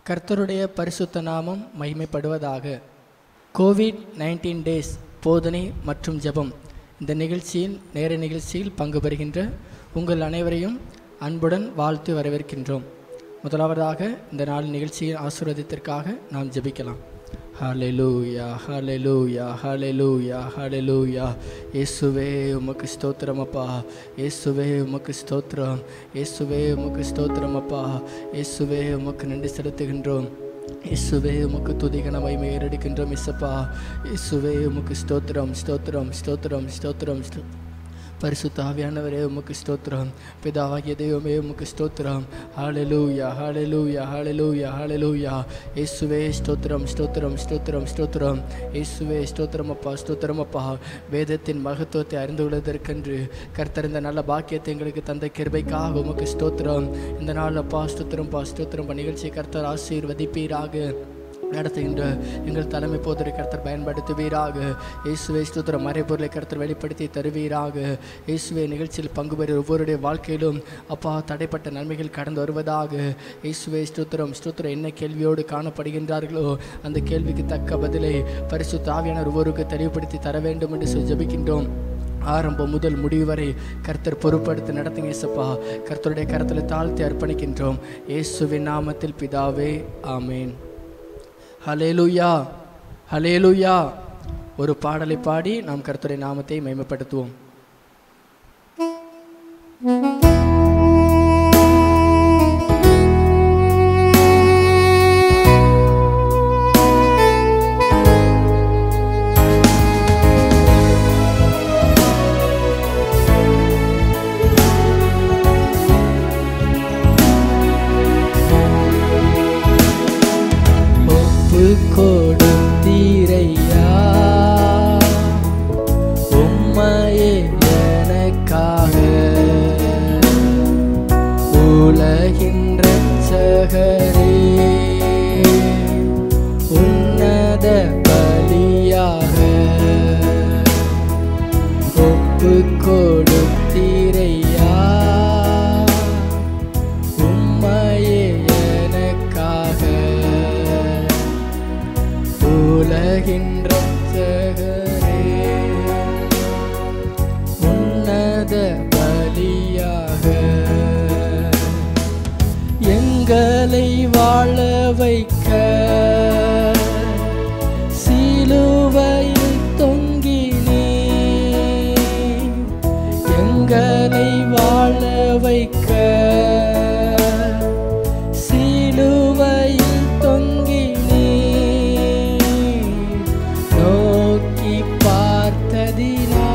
கர்த்தருடைய பரிசுத்த நாமம் மகிமைப்படுவதாக கோவிட் நைன்டீன் டேஸ் போதனை மற்றும் ஜெபம் இந்த நிகழ்ச்சியில் நேர நிகழ்ச்சியில் பங்கு பெறுகின்ற உங்கள் அனைவரையும் அன்புடன் வாழ்த்து வரவேற்கின்றோம் முதலாவதாக இந்த நாள் நிகழ்ச்சியின் ஆசீர்வாதத்திற்காக நாம் ஜெபிக்கலாம் ஹalleluya ஹalleluya ஹalleluya ஹalleluya இயேசுவே உமக்கு ஸ்தோத்திரம் அப்பா இயேசுவே உமக்கு ஸ்தோத்திரம் இயேசுவே உமக்கு ஸ்தோத்திரம் அப்பா இயேசுவே உமக்கு நன்றி செலுத்துகின்றோம் இயேசுவே உமக்கு துதிகன மகிமை ஏறெடுக்கின்றோம் இசப்பா இயேசுவே உமக்கு ஸ்தோத்திரம் ஸ்தோத்திரம் ஸ்தோத்திரம் ஸ்தோத்திரம் ஸ்தோ பரிசுத்த ஆவியானவரே உமக்கு ஸ்தோத்திரம் பிதாவாகிய தெய்வமே உமக்கு ஸ்தோத்திரம் ஹalleluya ஹalleluya ஹalleluya ஹalleluya இயேசுவே ஸ்தோத்திரம் ஸ்தோத்திரம் ஸ்தோத்திரம் ஸ்தோத்திரம் இயேசுவே ஸ்தோத்திரம் அப்பா ஸ்தோத்திரம் அப்பா வேதத்தின் மகத்துவத்தை அறிந்து கொள்வதற்கென்று கர்த்தர் இந்த நல்ல பாக்கியத்தை எங்களுக்கு தந்த கிருபைக்காக உமக்கு ஸ்தோத்திரம் இந்த நாள் அப்பா ஸ்தோத்திரம் பா ஸ்தோத்திரம் பா நிகழ்ச்சியை கர்த்தர் ஆசீர்வதிப்பீராக நடத்துகின்ற எங்கள் தலைமை போதரை கர்த்தர் பயன்படுத்துவீராக இயேசுவை ஸ்தோத்திரம் மறைபொருளை கர்த்தர் வெளிப்படுத்தி தருவீராக இயேசுவை நிகழ்ச்சியில் பங்கு பெறும் ஒவ்வொருடைய வாழ்க்கையிலும் அப்பா தடைப்பட்ட நன்மைகள் கடந்து வருவதாக இயேசுவை ஸ்தோத்திரம் ஸ்தோத்திரம் என்ன கேள்வியோடு காணப்படுகின்றார்களோ அந்த கேள்விக்கு தக்க பதிலை பரிசு தாவியானர் ஒவ்வொருக்கு தெளிவுபடுத்தி தர வேண்டும் என்று சொல்லி ஜெபிக்கின்றோம் ஆரம்பம் முதல் முடிவு வரை கர்த்தர் பொறுப்படுத்தி நடத்துங்க இயேசப்பா கர்த்தருடைய கரத்தில் தாழ்த்தி அர்ப்பணிக்கின்றோம் இயேசுவின் நாமத்தில் பிதாவே ஆமேன் ஹலேலுயா ஹலேலுயா ஒரு பாடலை பாடி நாம் கர்த்தருடைய நாமத்தை மேம்படுத்துவோம் ஒப்பு கொடுத்தீரையா உம்மையே எனக்காக உலகின் ரட்சகரே உன்னத பலியாக ஒப்பு கொடுத்தீரையா உம்மையே எனக்காக உலகின் ரட்சகரே உன்னத பலியாக எங்களை வாழ வைக்க சிலுவையில் தொங்கினே எங்களை வாழ வைக்க சிலுவையில் தொங்கினே நோக்கி பார்த்ததினா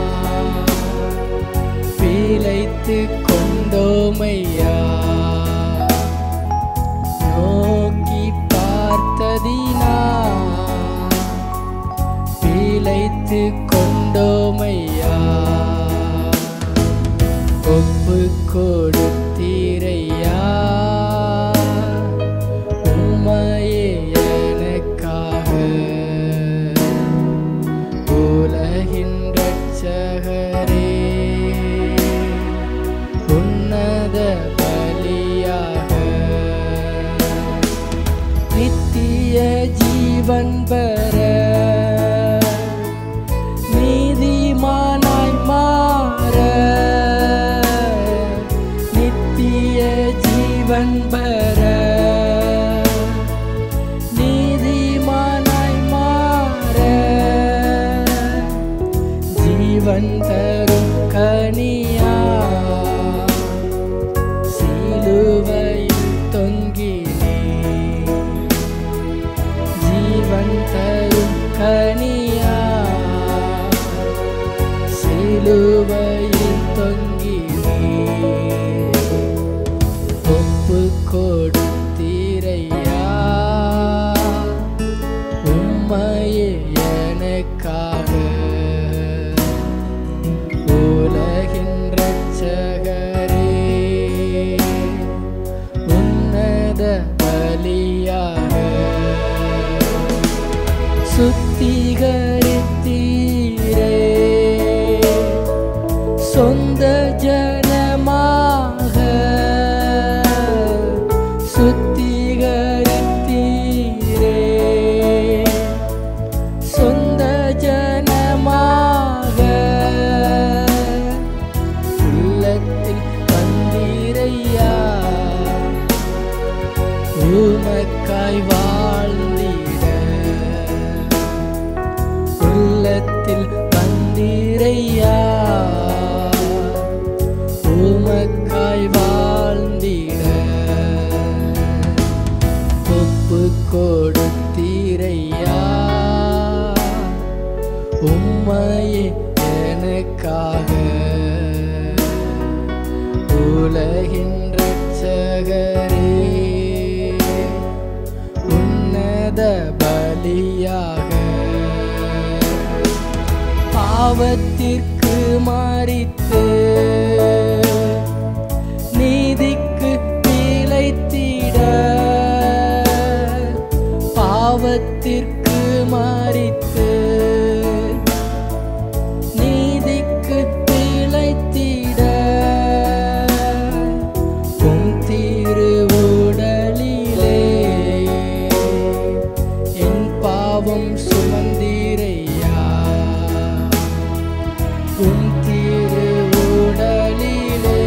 பிழைத்து கொண்டோமையா நோக்கி பார்த்ததினா பிழைத்து கொண்டோமையா ஒப்பு கொடுத்தீரையா உம்மையே எனக்காக உலகின் ரட்சகரே உன்னத பலியாக நித்திய ஜீவன் பெற நீதிமானாய் மாற நித்திய ஜீவன் பெற நீதிமானாய் மாற ஜீவன் தரும் கனியா சிலுவையில் தொங்கினே ஜீவன் தரும் கனியா சிலுவையில் தொங்கினே ஒப்பு கொடுத்தீரையா உம்மையே எனக்காக உலகின் ரட்சகரே உன்னத பலியாக சுத்திகரித்தீரே சொந்த ஜனமாக சுத்திகரித்தீரே உலகின் இரட்சகரே உன்னத பலியாக பாவத்திற்கு மாறித்து நீதிக்கு பிழைத்திட பாவத்திற்கு மாறித்து நீதிக்கு பிழைத்திட உம் திருவுடலிலே என் பாவம் சுமந்தீரையா உம் திருவுடலிலே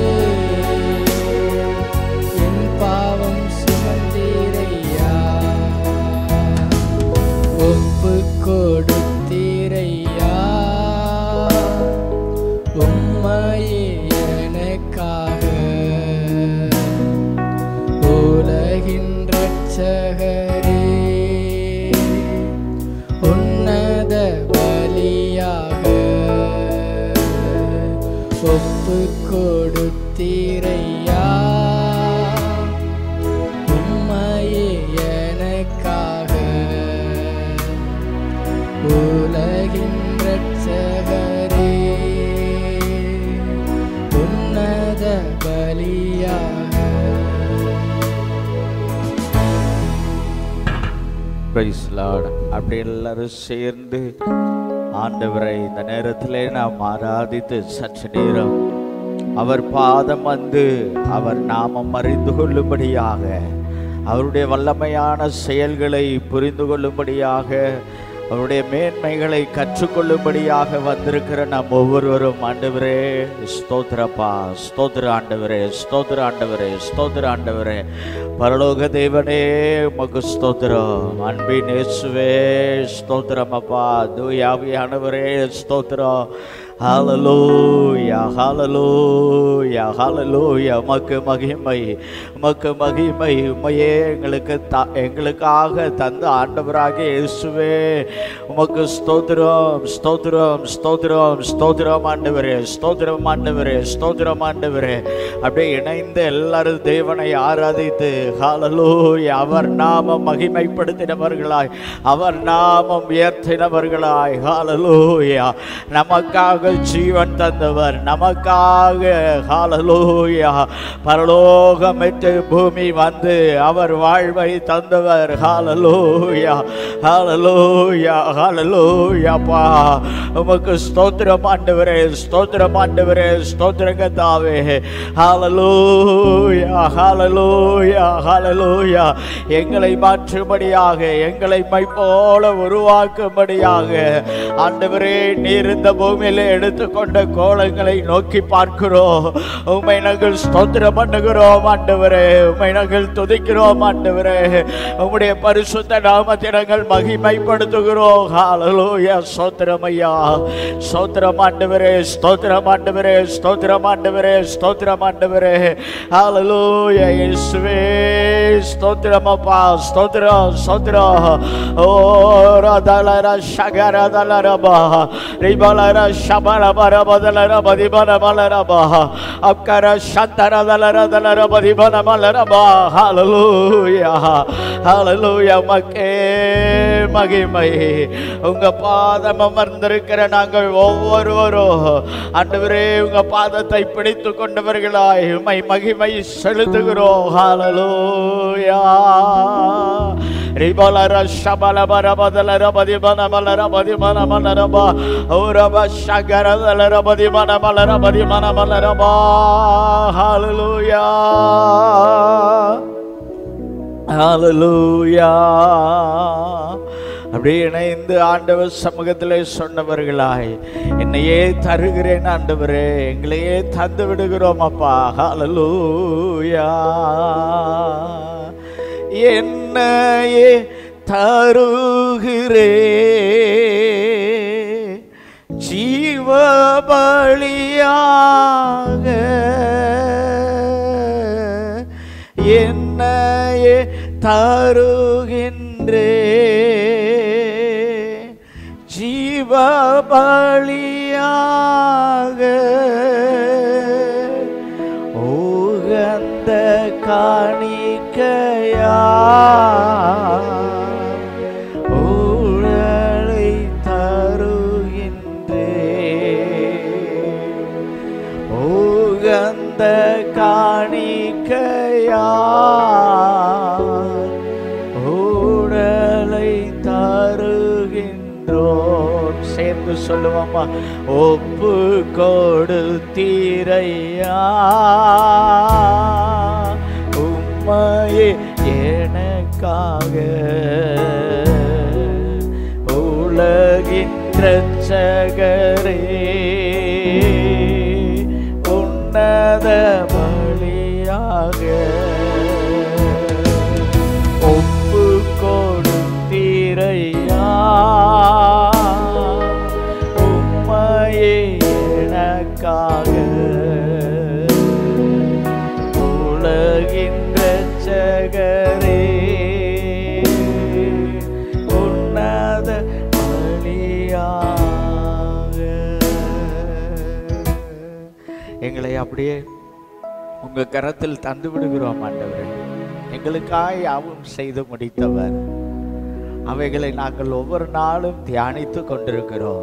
என் பாவம் சுமந்தீரையா ஒப்பு கொடுத்தீரையா உம்மையே எனக்காக உலகின் இரட்சகரே உன்னத பலியாக ஒப்பு கொடுத்தீரையா உம்மையே எனக்காக உலகின் இரட்சகரே உன்னத பலியாக பிரைஸ் லார்ட் அப்படி எல்லாரும் சேர்ந்து ஆண்டவரை இந்த நேரத்திலே நாம் ஆராதித்து சற்று நேரம் அவர் பாதம் வந்து அவர் நாமம் அறிந்து கொள்ளும்படியாக அவருடைய வல்லமையான செயல்களை புரிந்து கொள்ளும்படியாக அவருடைய மேன்மைகளை கற்றுக்கொள்ளும்படியாக வந்திருக்கிற நம் ஒவ்வொருவரும் ஆண்டவரே ஸ்தோத்திரப்பா ஸ்தோத்திர ஆண்டவரே ஸ்தோத்திர ஆண்டவரே ஸ்தோத்திர ஆண்டவரே பரலோக தேவனே உமக்கு ஸ்தோத்திரம் அன்பின் இயேசுவே ஸ்தோத்திரம் அப்பா தூயாவியானவரே ஸ்தோத்திரம் ஹalleluya ஹalleluya ஹalleluya உமக்கு மகிமை உமக்கு மகிமை உமையே எங்களுக்கு த எங்களுக்காக தந்த ஆண்டவராகிய இயேசுவே உமக்கு ஸ்தோத்திரம் ஸ்தோத்திரம் ஸ்தோத்திரம் ஸ்தோத்திரம் ஆண்டவரே ஸ்தோத்திரம் ஆண்டவரே ஸ்தோத்திரம் ஆண்டவரே அப்படியே இணைந்து எல்லாரும் தேவனை ஆராதித்து ஹalleluya அவர் நாமம் மகிமைப்படுத்தினவர்களாய் அவர் நாமம் உயர்த்தினவர்களாய் ஹalleluya நமக்காக ஜீவன் தந்தவர் நமக்காக ஹalleluya பரலோகம் விட்டு பூமி வந்து அவர் வாழ்வை தந்தவர் ஹalleluya ஹalleluya ஹalleluya பா உமக்கு ஸ்தோத்திரம் ஆண்டவரே ஸ்தோத்திரம் ஆண்டவரே ஸ்தோத்திரம் கர்த்தாவே ஹalleluya ஹalleluya ஹalleluya எங்களை மாற்றும்படியாக எங்களை மை போல உருவாக்கும்படியாக ஆண்டவரே நீர் இந்த பூமியில எடுத்துக்கொண்ட கோலங்களை நோக்கி பார்க்கிறோம் உம்மை நாங்கள் ஸ்தோத்திரம் பண்ணுகிறோம் ஆண்டவரே உம்மை நாங்கள் துதிக்கிறோம் ஆண்டவரே உம்முடைய பரிசுத்த நாமத்தை நாங்கள் மகிமைப்படுத்துகிறோம் ஹalleluya ஸ்தோத்திரம் ஐயா ஸ்தோத்திரம் ஆண்டவரே ஸ்தோத்திரம் ஆண்டவரே ஸ்தோத்திரம் ஆண்டவரே ஸ்தோத்திரம் ஆண்டவரே ஹalleluya இயேசுவே ஸ்தோத்திரம் அப்பா ஸ்தோத்திரம் ஸ்தோத்திரம் ஓ ரதலர ஷகரதலரபா ரிபலர ஷபரபரபதலர பதிபனமலரபா அக்கர சந்தரதலரதலர பதிபனமலரபா ஹalleluya ஹalleluya மக்கே மகிமை உங்க பாதம் அமர்ந்திருக்கிற நாங்கள் ஒவ்வொருவரும் ஆண்டவரே உங்க பாதத்தை பிடித்து கொண்டவர்களாய் உம்மை மகிமை செலுத்துகிறோம் ஹalleluya ரிபலர ஷபலபரபதலர பதிபனமலர பதிபனமலரபா ஓரப ஷகரதலர பதிபனமலர பதிபனமலரபா ஹalleluya ஹalleluya அப்படியே இணைந்து ஆண்டவர் சமூகத்திலே சொன்னவர்களாய் என்னையே தருகிறேன் ஆண்டவரே எங்களையே தந்து விடுகிறோம் அப்பா ஹalleluya என்னையே தருகிறே ஜீவபலியாக என்னையே தருகின்றே ஜீவபலியாக உகந்த காணிக்கையா உடலை தருகின்றோம் சேர்ந்து சொல்லுவோமா ஒப்பு கொடுத்தீரையா உம்மையே எனக்காக உலகின் ரட்சகரே உன்னத பலியாக ஒப்பு கொடுத்தீரையா உம்மையே எனக்காக உலகின் ரட்சகரே உன்னத பலியாக எங்களை அப்படியே உங்க கரத்தில் தந்து விடுகிறோம் ஆண்டவரே எங்களுக்காய் யாவும் செய்து முடித்தவர் அவைகளை நாங்கள் ஒவ்வொரு நாளும் தியானித்து கொண்டிருக்கிறோம்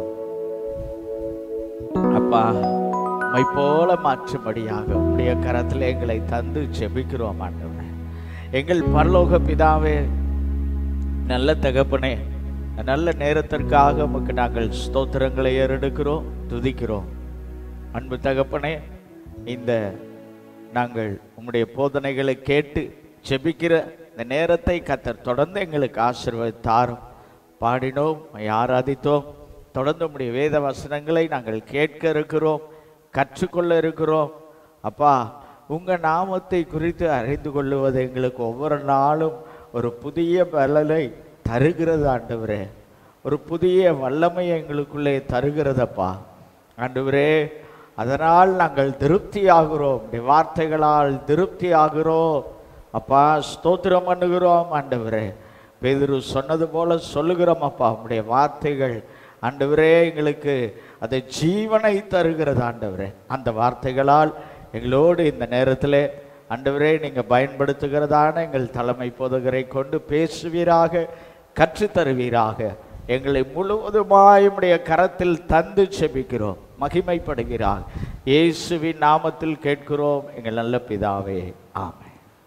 அப்பா மை போல மாற்றும்படியாக உடைய கரத்தில் எங்களை தந்து ஜெபிக்கிறோம் ஆண்டவரே எங்கள் பரலோக பிதாவே நல்ல தகப்பனே நல்ல நேரத்திற்காக உமக்கு நாங்கள் ஸ்தோத்திரங்களை ஏறெடுக்கிறோம் துதிக்கிறோம் அன்பு தகப்பனே இந்த நாங்கள் உம்முடைய போதனைகளை கேட்டு ஜெபிக்கிற இந்த நேரத்தை கத்தர் தொடர்ந்து எங்களுக்கு ஆசீர்வதித்தாரும் பாடினோம் ஆராதித்தோம் தொடர்ந்து உம்முடைய வேத வசனங்களை நாங்கள் கேட்க இருக்கிறோம் கற்றுக்கொள்ள இருக்கிறோம் அப்பா உங்க நாமத்தை குறித்து அறிந்து கொள்ளுவது எங்களுக்கு ஒவ்வொரு நாளும் ஒரு புதிய பலனை தருகிறது ஆண்டவரே ஒரு புதிய வல்லமை எங்களுக்குள்ளே தருகிறதப்பா ஆண்டவரே அதனால் நாங்கள் திருப்தி ஆகிறோம் உம்முடைய வார்த்தைகளால் திருப்தி ஆகிறோம் அப்பா ஸ்தோத்திரம் பண்ணுகிறோம் ஆண்டவரே பேதுரு சொன்னது போல சொல்லுகிறோம் அப்பா உம்முடைய வார்த்தைகள் ஆண்டவரே எங்களுக்கு அதை ஜீவனை தருகிறது ஆண்டவரே அந்த வார்த்தைகளால் எங்களோடு இந்த நேரத்தில் ஆண்டவரே நீங்க பயன்படுத்துகிறதான எங்கள் தலைமை போதகரை கொண்டு பேசுவீராக கற்றுத் தருவீராக எங்களை முழுவதுமாய் உம்முடைய கரத்தில் தந்து செபிக்கிறோம் மகிமைப்படுகிறார் இயேசுவின் நாமத்தில் கேட்கிறோம் எங்கள் நல்ல பிதாவே ஆமென்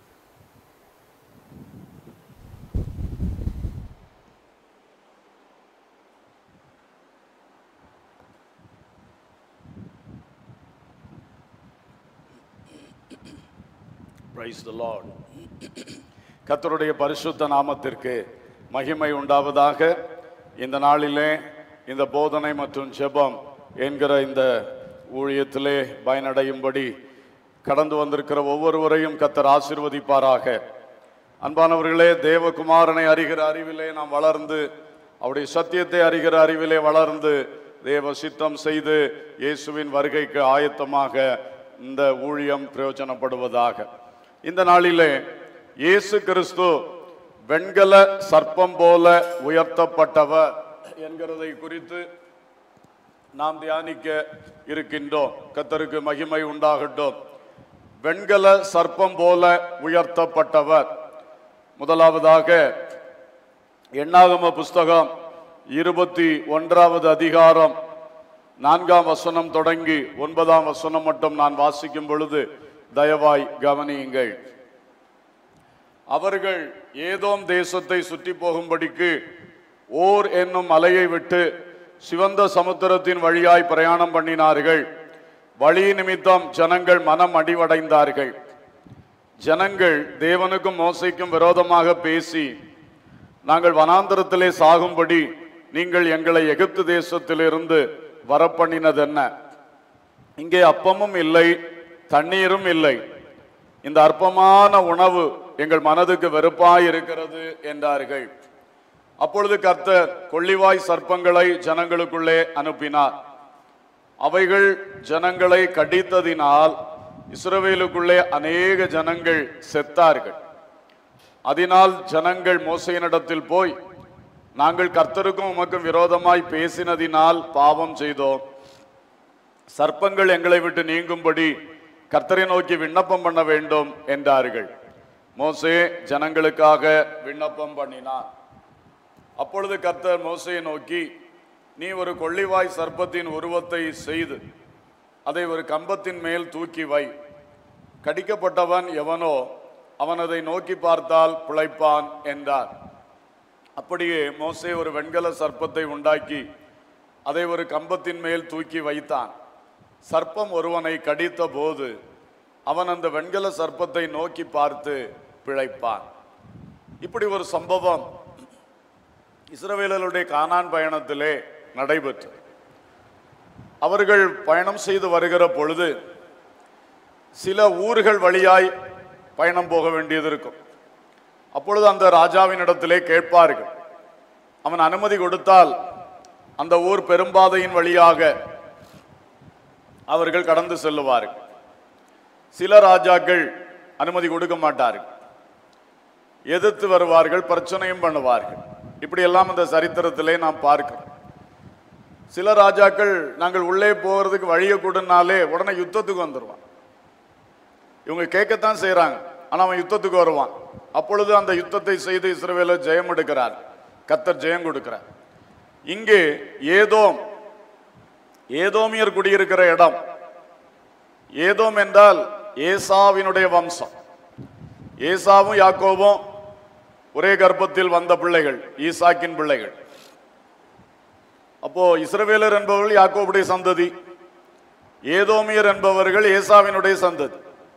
பிரைஸ் த லார்ட் கர்த்தருடைய பரிசுத்த நாமத்திற்கு மகிமை உண்டாவதாக இந்த நாளிலே இந்த போதனை மற்றும் ஜெபம் என்கிற இந்த ஊழியத்திலே பயனடையும்படி கடந்து வந்திருக்கிற ஒவ்வொருவரையும் கத்தர் ஆசீர்வதிப்பாராக அன்பானவர்களே தேவகுமாரனை அறிகிற அறிவிலே நாம் வளர்ந்து அவருடைய சத்தியத்தை அறிகிற அறிவிலே வளர்ந்து தேவ சித்தம் செய்து இயேசுவின் வருகைக்கு ஆயத்தமாக இந்த ஊழியம் பிரயோஜனப்படுவதாக இந்த நாளிலே இயேசு கிறிஸ்து வெண்கல சர்ப்பம் போல உயர்த்தப்பட்டவர் என்கிறதை குறித்து நாம் தியானிக்க இருக்கின்றோம் கத்தருக்கு மகிமை உண்டாகட்டும் வெண்கல சர்ப்பம் போல உயர்த்தப்பட்டவர் முதலாவதாக எண்ணாகம புஸ்தகம் இருபத்தி ஒன்றாவது அதிகாரம் நான்காம் வசனம் தொடங்கி ஒன்பதாம் வசனம் மட்டும் நான் வாசிக்கும் பொழுது தயவாய் கவனியுங்கள் அவர்கள் ஏதோம் தேசத்தை சுற்றி போகும்படிக்கு ஓர் என்னும் மலையை விட்டு சிவந்த சமுத்திரத்தின் வழியாய் பிரயாணம் பண்ணினார்கள் வழி நிமித்தம் ஜனங்கள் மனம் அடிவடைந்தார்கள் ஜனங்கள் தேவனுக்கும் மோசைக்கும் விரோதமாக பேசி நாங்கள் வனாந்தரத்திலே சாகும்படி நீங்கள் எங்களை எகிப்து தேசத்திலிருந்து வரப்பண்ணினதென்ன இங்கே அப்பமும் இல்லை தண்ணீரும் இல்லை இந்த அற்பமான உணவு எங்கள் மனதுக்கு வெறுப்பாய் இருக்கிறது என்றார்கள் அப்பொழுது கர்த்தர் கொள்ளிவாய் சர்ப்பங்களை ஜனங்களுக்குள்ளே அனுப்பினார் அவைகள் ஜனங்களை கடித்ததினால் இஸ்ரவேலுக்குள்ளே அநேக ஜனங்கள் செத்தார்கள் அதனால் ஜனங்கள் மோசையினிடத்தில் போய் நாங்கள் கர்த்தருக்கும் உமக்கும் விரோதமாய் பேசினதினால் பாவம் செய்தோம் சர்ப்பங்கள் எங்களை விட்டு நீங்கும்படி கர்த்தரை நோக்கி விண்ணப்பம் பண்ண வேண்டும் என்றார்கள் மோசே ஜனங்களுக்காக விண்ணப்பம் பண்ணினார் அப்பொழுது கர்த்தர் மோசையை நோக்கி நீ ஒரு கொள்ளிவாய் சர்ப்பத்தின் உருவத்தை செய்து அதை ஒரு கம்பத்தின் மேல் தூக்கி வை கடிக்கப்பட்டவன் எவனோ அவன் அதை நோக்கி பார்த்தால் பிழைப்பான் என்றார் அப்படியே மோசே ஒரு வெண்கல சர்ப்பத்தை உண்டாக்கி அதை ஒரு கம்பத்தின் மேல் தூக்கி வைத்தான் சர்ப்பம் ஒருவனை கடித்த போது அவன் அந்த வெண்கல சர்ப்பத்தை நோக்கி பார்த்து பிழைப்பான் இப்படி ஒரு சம்பவம் இஸ்ரவேலருடைய கானான் பயணத்திலே நடைபெற்றது அவர்கள் பயணம் செய்து வருகிற பொழுது சில ஊர்கள் வழியாய் பயணம் போக வேண்டியது இருக்கும் அப்பொழுது அந்த ராஜாவினிடத்திலே கேட்பார்கள் அவன் அனுமதி கொடுத்தால் அந்த ஊர் பெரும்பாதையின் வழியாக அவர்கள் கடந்து செல்லுவார்கள் சில ராஜாக்கள் அனுமதி கொடுக்க மாட்டார்கள் எதிர்த்து வருவார்கள் பிரச்சனையும் பண்ணுவார்கள் இப்படி எல்லாம் இந்த சரித்திரத்திலே நாம் பார்க்கிறோம் சில ராஜாக்கள் நாங்கள் உள்ளே போகிறதுக்கு வழியை கொடுனாலே உடனே யுத்தத்துக்கு வந்துடுவான் இவங்க கேட்கத்தான் செய்றாங்க ஆனா அவன் யுத்தத்துக்கு வருவான் அப்பொழுது அந்த யுத்தத்தை செய்து இஸ்ரவேலர் ஜெயம் எடுக்கிறார் கத்தர் ஜெயம் கொடுக்கிறார் இங்கே ஏதோம் ஏதோமியர் குடியிருக்கிற இடம் ஏதோம் என்றால் ஏசாவினுடைய வம்சம் ஏசாவும் யாக்கோபும் ஒரே கர்ப்பத்தில் வந்த பிள்ளைகள் ஈசாக்கின் பிள்ளைகள் அப்போ இஸ்ரவேலர் என்பவர்கள் யாக்கோபுடைய சந்ததி ஏதோமியர் என்பவர்கள் ஏசாவினுடைய சந்ததி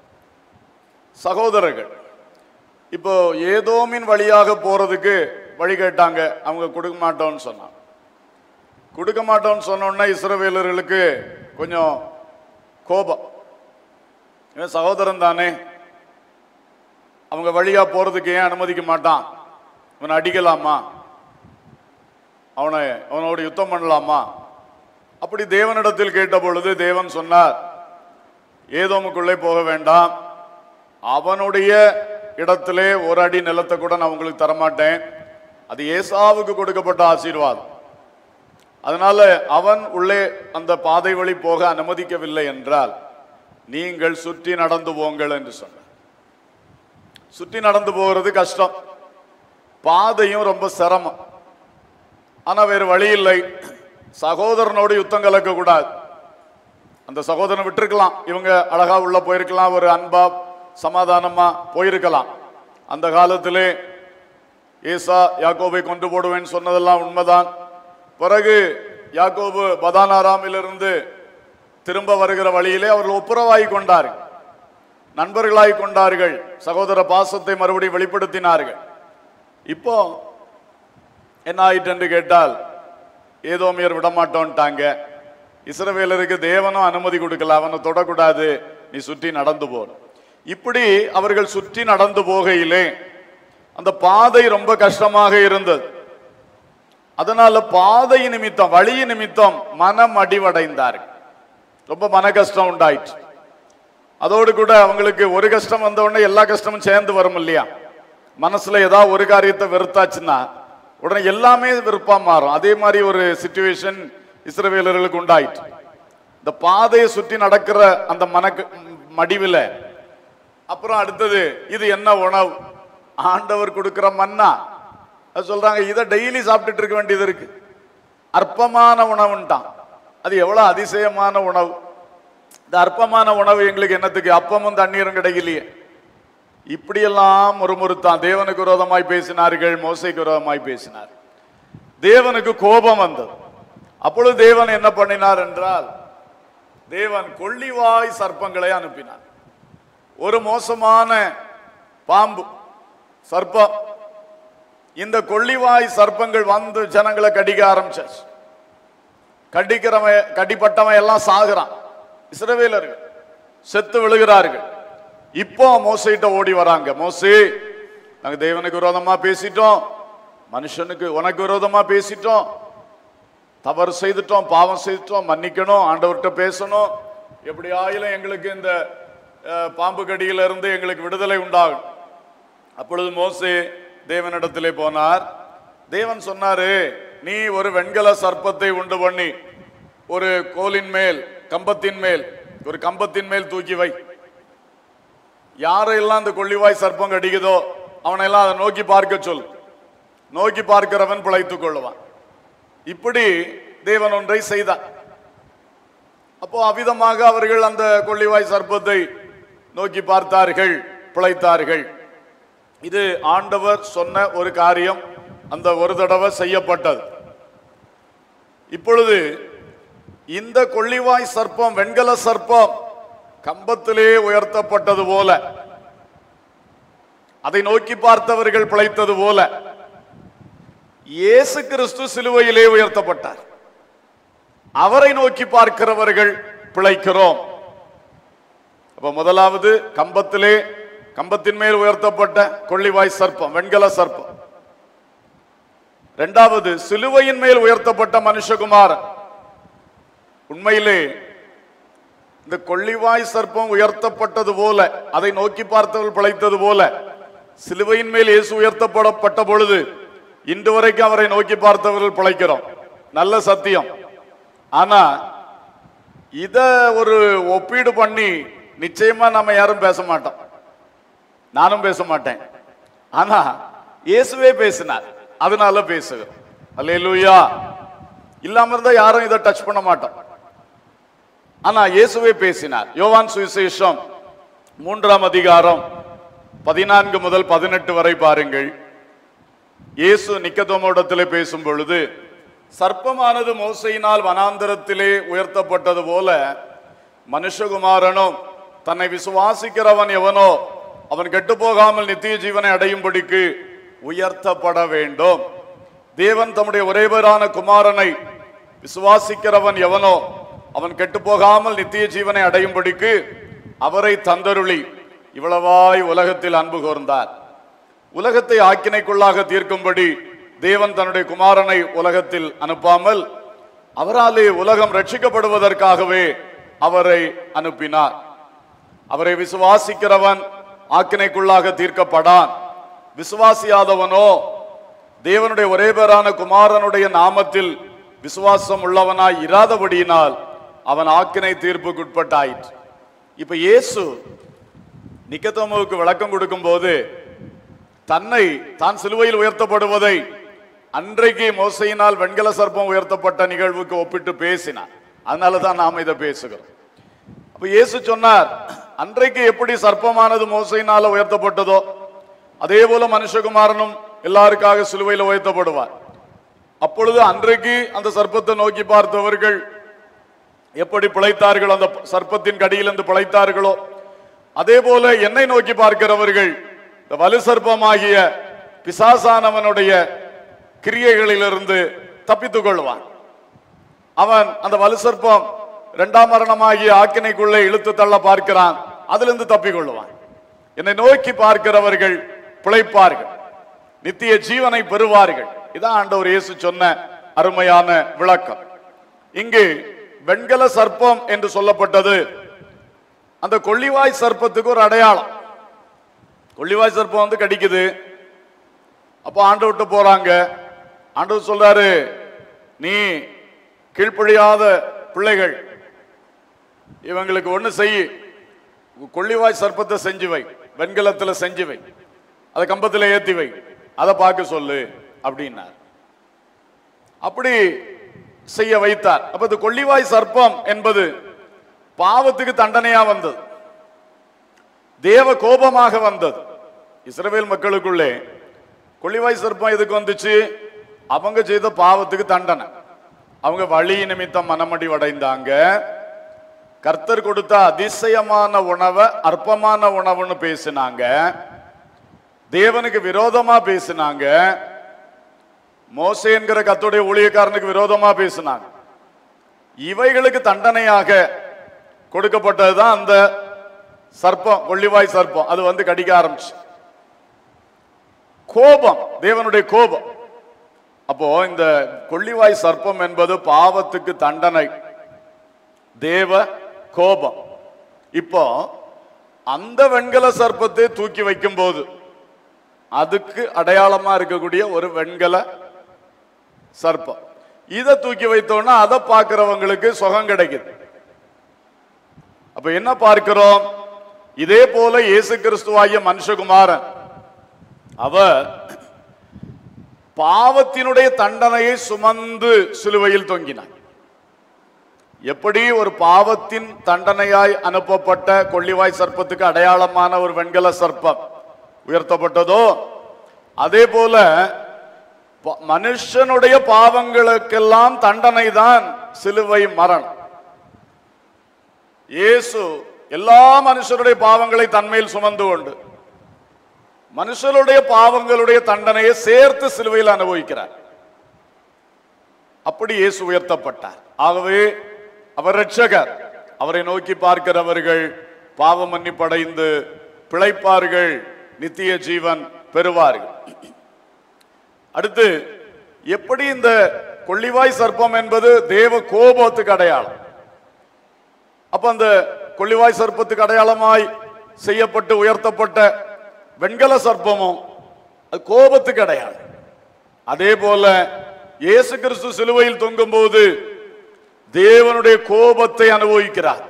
சகோதரர்கள் இப்போ ஏதோமின் வழியாக போறதுக்கு வழி கேட்டாங்க அவங்க கொடுக்க மாட்டோம்னு சொன்னாங்க கொடுக்க மாட்டோம்னு சொன்னோன்னா இஸ்ரவேலர்களுக்கு கொஞ்சம் கோபம் இவன் சகோதரன் தானே அவங்க வழியா போறதுக்கு ஏன் அனுமதிக்க மாட்டான் இவனை அடிக்கலாமா அவனை அவனோட யுத்தம் பண்ணலாமா அப்படி தேவனிடத்தில் கேட்ட பொழுது தேவன் சொன்னார் ஏதோமுக்குள்ளே போக வேண்டாம் அவனுடைய இடத்திலே ஒரு அடி நிலத்தை கூட நான் உங்களுக்கு தரமாட்டேன் அது ஏசாவுக்கு கொடுக்கப்பட்ட ஆசீர்வாதம் அதனால அவன் உள்ளே அந்த பாதை வழி போக அனுமதிக்கவில்லை என்றால் நீங்கள் சுற்றி நடந்து போங்கள் என்று சொன்னார் சுற்றி நடந்து போகிறது கஷ்டம் பாதையும் ரொம்ப சிரமம் ஆனா வேறு வழி இல்லை சகோதரனோடு யுத்தம் கலக்க கூடாது அந்த சகோதரனை விட்டிருக்கலாம் இவங்க அழகா உள்ள போயிருக்கலாம் ஒரு அன்பா சமாதானமா போயிருக்கலாம் அந்த காலத்திலே ஏசா யாக்கோபை கொண்டு போடுவேன்னு சொன்னதெல்லாம் உண்மைதான் பிறகு யாக்கோபு பதானாராமிலிருந்து திரும்ப வருகிற வழியிலே அவர்கள் ஒப்புரவாகி கொண்டார்கள் நண்பர்களாய் கொண்டார்கள் சகோதர பாசத்தை மறுபடியும் வெளிப்படுத்தினார்கள் இப்போ என்ன ஆயிட்டு என்று கேட்டால் ஏதோமியர் விடமாட்டோன்ட்டாங்க இஸ்ரவேலருக்கு தேவனும் அனுமதி கொடுக்கல அவனை தொடக்கூடாது நீ சுற்றி நடந்து போ இப்படி அவர்கள் சுற்றி நடந்து போகையிலே அந்த பாதை ரொம்ப கஷ்டமாக இருந்தது அதனால பாதை நிமித்தம் வழி நிமித்தம் மனம் அடிவடைந்தார்கள் ரொம்ப மன கஷ்டம் உண்டாயிற்று அதோடு கூட அவங்களுக்கு ஒரு கஷ்டம் வந்த உடனே எல்லா கஷ்டமும் சேர்ந்து வரும் இல்லையா மனசுல ஏதாவது ஒரு காரியத்தை வெறுத்தாச்சுன்னா உடனே எல்லாமே வெறுப்பா மாறும் அதே மாதிரி ஒரு சுச்சுவேஷன் இஸ்ரவேலர்களுக்கு உண்டாயிற்று இந்த பாதையை சுற்றி நடக்கிற அந்த மன மடிவுல அப்புறம் அடுத்தது இது என்ன உணவு ஆண்டவர் கொடுக்கிற மன்னா அது சொல்றாங்க இதை டெய்லி சாப்பிட்டுட்டு இருக்க வேண்டியது இருக்கு அற்பமான உணவுன்ட்டான் அது எவ்வளவு அதிசயமான உணவு இந்த அற்பமான உணவு எங்களுக்கு என்னத்துக்கு அப்பமும் தண்ணீரும் கிடைக்கலையே இப்படியெல்லாம் முறுமுறுத்தான் தேவனுக்கு விரோதமாய் பேசினார்கள் மோசைக்கு விரோதமாய் பேசினார் தேவனுக்கு கோபம் வந்தது அப்பொழுது தேவன் என்ன பண்ணினார் என்றால் தேவன் கொள்ளிவாய் சர்ப்பங்களை அனுப்பினார் ஒரு மோசமான பாம்பு சர்ப்பம் இந்த கொள்ளிவாய் சர்ப்பங்கள் வந்து ஜனங்களை கடிக்க ஆரம்பிச்சாச்சு கடிக்கிறவன் கடிப்பட்டவன் எல்லாம் சாகுறான் இஸ்ரவேலர்கள் செத்து விழுகிறார்கள் இப்போ மோசைட்ட ஓடி வராங்க மோசே நாங்க தேவனுக்கு விரோதமா பேசிட்டோம் மனுஷனுக்கு உனக்கு விரோதமா பேசிட்டோம் தவறு செய்துட்டோம் பாவம் செய்துட்டோம் மன்னிக்கணும் ஆண்டவர்கிட்ட பேசணும் எப்படி ஆயிலும் எங்களுக்கு இந்த அஹ், பாம்பு கடியில இருந்து எங்களுக்கு விடுதலை உண்டாகும் அப்பொழுது மோசே தேவனிடத்திலே போனார் தேவன் சொன்னாரு நீ ஒரு வெண்கல சர்ப்பத்தை உண்டு பண்ணி ஒரு கோலின் மேல் கம்பத்தின் மேல் ஒரு கம்பத்தின் மேல் தூக்கி வை யாரையெல்லாம் அந்த கொள்ளிவாய் சர்ப்பம் கடிக்குதோ அவனையெல்லாம் அதை நோக்கி பார்க்க சொல் நோக்கி பார்க்கிறவன் பிழைத்துக் கொள்ளுவான் இப்படி தேவன் ஒன்றை செய்தான் அப்போ அவ்விதமாக அவர்கள் அந்த கொள்ளிவாய் சர்ப்பத்தை நோக்கி பார்த்தார்கள் பிழைத்தார்கள் இது ஆண்டவர் சொன்ன ஒரு காரியம் அந்த ஒரு தடவை செய்யப்பட்டது இப்பொழுது இந்த கொள்ளிவாய் சர்ப்பம் வெண்கல சர்ப்பம் கம்பத்திலே உயர்த்தப்பட்டது போல அதை நோக்கி பார்த்தவர்கள் பிழைத்தது போல இயேசு கிறிஸ்து சிலுவையிலே உயர்த்தப்பட்டார் அவரை நோக்கி பார்க்கிறவர்கள் பிழைக்கிறோம் அப்ப முதலாவது கம்பத்திலே கம்பத்தின் மேல் உயர்த்தப்பட்ட கொள்ளிவாய் சர்ப்பம் வெண்கல சர்ப்பம் இரண்டாவது சிலுவையின் மேல் உயர்த்தப்பட்ட மனுஷகுமாரன் உண்மையிலே இந்த கொள்ளிவாய் சர்ப்பம் உயர்த்தப்பட்டது போல அதை நோக்கி பார்த்தவர்கள் பிழைத்தது போல சிலுவையின் மேல் இயேசு உயர்த்தப்படப்பட்ட பொழுது இன்று வரைக்கும் அவரை நோக்கி பார்த்தவர்கள் பிழைக்கிறோம் நல்ல சத்தியம் ஆனா இத ஒரு ஒப்பீடு பண்ணி நிச்சயமா நம்ம யாரும் பேச மாட்டோம் நானும் பேச மாட்டேன் ஆனா இயேசுவே பேசினார் அதனால பேசுகிறோம் அல்லேலூயா இல்லாம இருந்தா யாரும் இதை டச் பண்ண மாட்டோம் ஆனா இயேசுவே பேசினார் யோவான் சுவிசேஷம் மூன்றாம் அதிகாரம் பதினான்கு முதல் பதினெட்டு வரை பாருங்கள் இயேசு நிக்கதோமோடத்திலே பேசும் பொழுது சர்ப்பமானது மோசையினால் வனாந்தரத்திலே உயர்த்தப்பட்டது போல மனுஷகுமாரனும் தன்னை விசுவாசிக்கிறவன் எவனோ அவன் கெட்டு போகாமல் நித்திய ஜீவனை அடையும்படிக்கு உயர்த்தப்பட வேண்டும் தேவன் தம்முடைய ஒரேவரான குமாரனை விசுவாசிக்கிறவன் எவனோ அவன் கெட்டு போகாமல் நித்திய ஜீவனை அடையும்படிக்கு அவரை தந்தருளி இவ்வளவாய் உலகத்தில் அன்பு கூர்ந்தார் உலகத்தை ஆக்கினைக்குள்ளாக தீர்க்கும்படி தேவன் தன்னுடைய குமாரனை உலகத்தில் அனுப்பாமல் அவராலே உலகம் ரட்சிக்கப்படுவதற்காகவே அவரை அனுப்பினார் அவரை விசுவாசிக்கிறவன் ஆக்கினைக்குள்ளாக தீர்க்கப்படான் விசுவாசியாதவனோ தேவனுடைய ஒரே பேரான குமாரனுடைய நாமத்தில் விசுவாசம் உள்ளவனாய் இராதபடியினால் அவன் ஆக்கினை தீர்ப்புக்குட்பட்டாயிற்று இப்ப இயேசு நிக்கத்தோமுவுக்கு விளக்கம் கொடுக்கும்போது தன்னை தான் சிலுவையில் உயர்த்தப்படுவதை அன்றைக்கு மோசையினால் வெண்கல சர்ப்பம் உயர்த்தப்பட்ட நிகழ்வுக்கு ஒப்பிட்டு பேசினார் அதனால தான் நாம் இதை பேசுகிறோம் அப்ப இயேசு சொன்னார் அன்றைக்கு எப்படி சர்ப்பமானது மோசையினால உயர்த்தப்பட்டதோ அதே போல மனுஷகுமாரனும் எல்லாருக்காக சிலுவையில் உயர்த்தப்படுவார் அப்பொழுது அன்றைக்கு அந்த சர்ப்பத்தை நோக்கி பார்த்தவர்கள் எப்படி பிழைத்தார்கள் அந்த சர்ப்பத்தின் கடியிலிருந்து பிழைத்தார்களோ அதே போல என்னை நோக்கி பார்க்கிறவர்கள் இந்த வலு சர்ப்பமாகிய பிசாசானவனுடைய கிரியைகளிலிருந்து தப்பித்துக் கொள்வான் அவன் அந்த வலு சர்ப்பம் இரண்டாம் மரணமாகிய ஆக்கினைக்குள்ளே இழுத்து தள்ள பார்க்கிறான் அதிலிருந்து தப்பிக் கொள்வான் என்னை நோக்கி பார்க்கிறவர்கள் பிழைப்பார்கள் நித்திய ஜீவனை பெறுவார்கள் இதான் ஆண்டவர் இயேசு சொன்ன அருமையான விளக்கம் இங்கு வெண்கல சர்ப்பம் என்று சொல்லப்பட்டது அந்த கொள்ளிவாய் சர்ப்பத்துக்கு ஒரு அடையாளம் கொள்ளிவாய் சர்ப்பம் வந்து கடிக்குது அப்போ ஆண்டு விட்டு போறாங்க ஆண்டவர் சொல்றாரு நீ கீழ்ப்படியாத பிள்ளைகள் இவங்களுக்கு ஒண்ணு செய் கொள்ளிவாய் சர்ப்பத்தை செஞ்சு வை வெண்கலத்துல செஞ்சு வை அதை கம்பத்துல ஏத்தி வை அதை பார்க்க சொல்லு அப்படின்னார் அப்படி செய்ய வைத்தார் அப்ப இந்த கொள்ளிவாய் சர்ப்பம் என்பது பாவத்துக்கு தண்டனையா வந்தது தேவ கோபமாக வந்தது இஸ்ரவேல் மக்களுக்குள்ளே கொள்ளிவாய் சர்ப்பம் எதுக்கு வந்துச்சு அவங்க செய்த பாவத்துக்கு தண்டனை அவங்க வழி நிமித்தம் மனமடி அடைந்தாங்க கர்த்தர் கொடுத்த அதிசயமான உணவை அற்பமான உணவுன்னு பேசினாங்க தேவனுக்கு விரோதமா பேசினாங்க மோசே என்கிற கத்துடைய ஊழியக்காரனுக்கு விரோதமா பேசினாங்க இவைகளுக்கு தண்டனையாக கொடுக்கப்பட்டதுதான் அந்த சர்ப்பம் கொள்ளிவாய் சர்ப்பம் அது வந்து கடிக்க ஆரம்பிச்சு கோபம் தேவனுடைய கோபம் அப்போ இந்த கொள்ளிவாய் சர்ப்பம் என்பது பாவத்துக்கு தண்டனை தேவ கோபம் இப்போ அந்த வெண்கல சர்ப்பத்தை தூக்கி வைக்கும் போது அதுக்கு அடையாளமா இருக்கக்கூடிய ஒரு வெண்கல சர்ப்பம் இதை தூக்கி வைத்தோம்னா அதை பார்க்கிறவங்களுக்கு சுகம் கிடைக்குது அப்ப என்ன பார்க்கிறோம் இதே போல இயேசு கிறிஸ்துவாகிய மனுஷகுமாரன் அவர் பாவத்தினுடைய தண்டனையை சுமந்து சிலுவையில் தொங்கினார் எப்படி ஒரு பாவத்தின் தண்டனையாய் அனுப்பப்பட்ட கொள்ளிவாய் சர்ப்பத்துக்கு அடையாளமான ஒரு வெண்கல சர்ப்பம் உயர்த்தப்பட்டதோ அதே போல ப- மனுஷனுடைய பாவங்களுக்கெல்லாம் தண்டனை தான் சிலுவை மரணம் இயேசு எல்லா மனுஷருடைய பாவங்களை தன்மையில் சுமந்து கொண்டு மனுஷருடைய பாவங்களுடைய தண்டனையை சேர்த்து சிலுவையில் அனுபவிக்கிறார் அப்படி இயேசு உயர்த்தப்பட்டார் ஆகவே அவர் ரட்சகர் அவரை நோக்கி பார்க்கிறவர்கள் பாவ மன்னிப்படைந்து பிழைப்பார்கள் நித்திய ஜீவன் பெறுவார்கள் அடுத்து எப்படி இந்த கொள்ளிவாய் சர்ப்பம் என்பது தேவ கோபத்துக்கு அடையாளம் அப்ப அந்த கொள்ளிவாய் சர்ப்பத்துக்கு அடையாளமாய் செய்யப்பட்டு உயர்த்தப்பட்ட வெண்கல சர்ப்பமும் அது கோபத்துக்கு அடையாளம் அதே போல இயேசு கிறிஸ்து சிலுவையில் தொங்கும் போது தேவனுடைய கோபத்தை அனுபவிக்கிறார்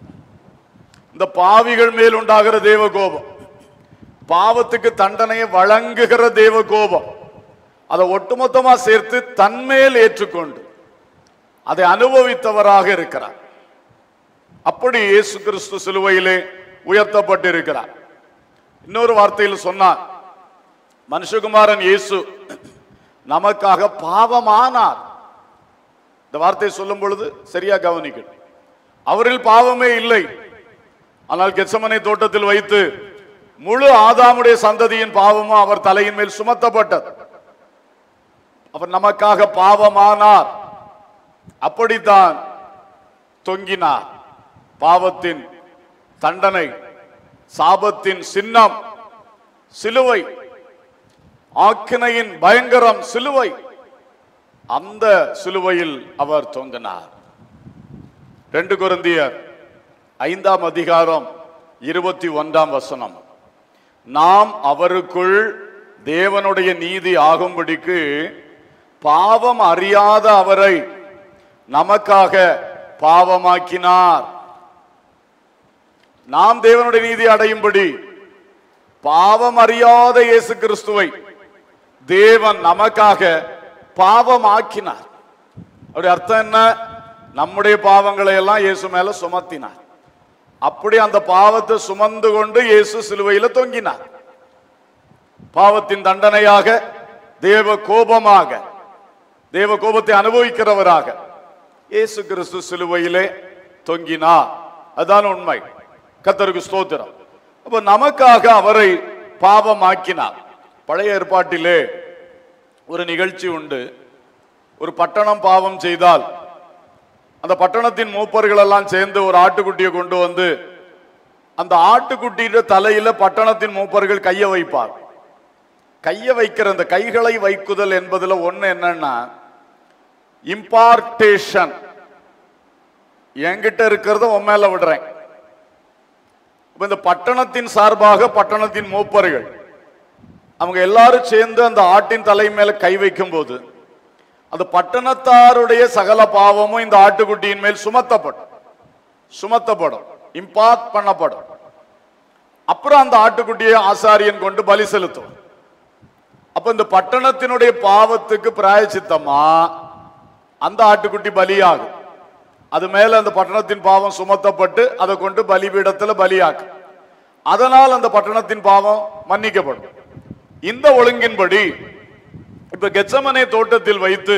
இந்த பாவிகள் மேல் உண்டாகிற தேவ கோபம் பாவத்துக்கு தண்டனையை வழங்குகிற தேவ கோபம் அதை ஒட்டுமொத்தமா சேர்த்து தன்மேல் ஏற்றுக்கொண்டு அதை அனுபவித்தவராக இருக்கிறார் அப்படி இயேசு கிறிஸ்து சிலுவையிலே உயர்த்தப்பட்டிருக்கிறார் இன்னொரு வார்த்தையில் சொன்னார் மனுஷகுமாரன் இயேசு நமக்காக பாவமானார் இந்த வார்த்தை சொல்லும் பொழுது சரியா கவனிக்கணும் அவரில் பாவமே இல்லை ஆனால் கெச்சமனை தோட்டத்தில் வைத்து முழு ஆதாமுடைய சந்ததியின் பாவமும் அவர் தலையின் மேல் சுமத்தப்பட்டது அவர் நமக்காக பாவமானார் அப்படித்தான் தொங்கினார் பாவத்தின் தண்டனை சாபத்தின் சின்னம் சிலுவை ஆக்கினையின் பயங்கரம் சிலுவை அந்த சிலுவையில் அவர் தொங்கினார் ரெண்டு குருந்தியர் ஐந்தாம் அதிகாரம் இருபத்தி ஒன்றாம் வசனம் நாம் அவருக்குள் தேவனுடைய நீதி ஆகும்படிக்கு பாவம் அறியாத அவரை நமக்காக பாவமாக்கினார் நாம் தேவனுடைய நீதி அடையும்படி பாவம் அறியாத இயேசு கிறிஸ்துவை தேவன் நமக்காக பாவமாக்கினார் அவருடைய அர்த்தம் என்ன நம்முடைய பாவங்களை எல்லாம் இயேசு மேல சுமத்தினார் அப்படி அந்த பாவத்தை சுமந்து கொண்டு இயேசு சிலுவையில தொங்கினார் பாவத்தின் தண்டனையாக தேவ கோபமாக தேவ கோபத்தை அனுபவிக்கிறவராக இயேசு கிறிஸ்து சிலுவையிலே தொங்கினார் அதான் உண்மை கத்தருக்கு ஸ்தோத்திரம் அப்ப நமக்காக அவரை பாவமாக்கினார் பழைய ஏற்பாட்டிலே ஒரு நிகழ்ச்சி உண்டு ஒரு பட்டணம் பாவம் செய்தால் அந்த பட்டணத்தின் மூப்பர்கள் எல்லாம் சேர்ந்து ஒரு ஆட்டுக்குட்டியை கொண்டு வந்து அந்த ஆட்டுக்குட்டியிட தலையில பட்டணத்தின் மூப்பர்கள் கைய வைப்பார் கைய வைக்கிற அந்த கைகளை வைக்குதல் என்பதுல ஒண்ணு என்னன்னா இம்பார்டேஷன் என்கிட்ட இருக்கிறத உன் மேல விடுறேன் இப்ப இந்த பட்டணத்தின் சார்பாக பட்டணத்தின் மூப்பர்கள் அவங்க எல்லாரும் சேர்ந்து அந்த ஆட்டின் தலை மேல கை வைக்கும் போது அந்த பட்டணத்தாருடைய சகல பாவமும் இந்த ஆட்டுக்குட்டியின் மேல் சுமத்தப்படும் சுமத்தப்படும் இம்பார்ட் பண்ணப்படும் அப்புறம் அந்த ஆட்டுக்குட்டியை ஆசாரியன் கொண்டு பலி செலுத்தும் அப்ப இந்த பட்டணத்தினுடைய பாவத்துக்கு பிராயச்சித்தமா அந்த ஆட்டுக்குட்டி பலியாகும் அது மேல அந்த பட்டணத்தின் பாவம் சுமத்தப்பட்டு அதை கொண்டு பலிபீடத்துல பலியாக்கும் அதனால் அந்த பட்டணத்தின் பாவம் மன்னிக்கப்படும் இந்த ஒழுங்கின்படி இப்ப கெச்சமனே தோட்டத்தில் வைத்து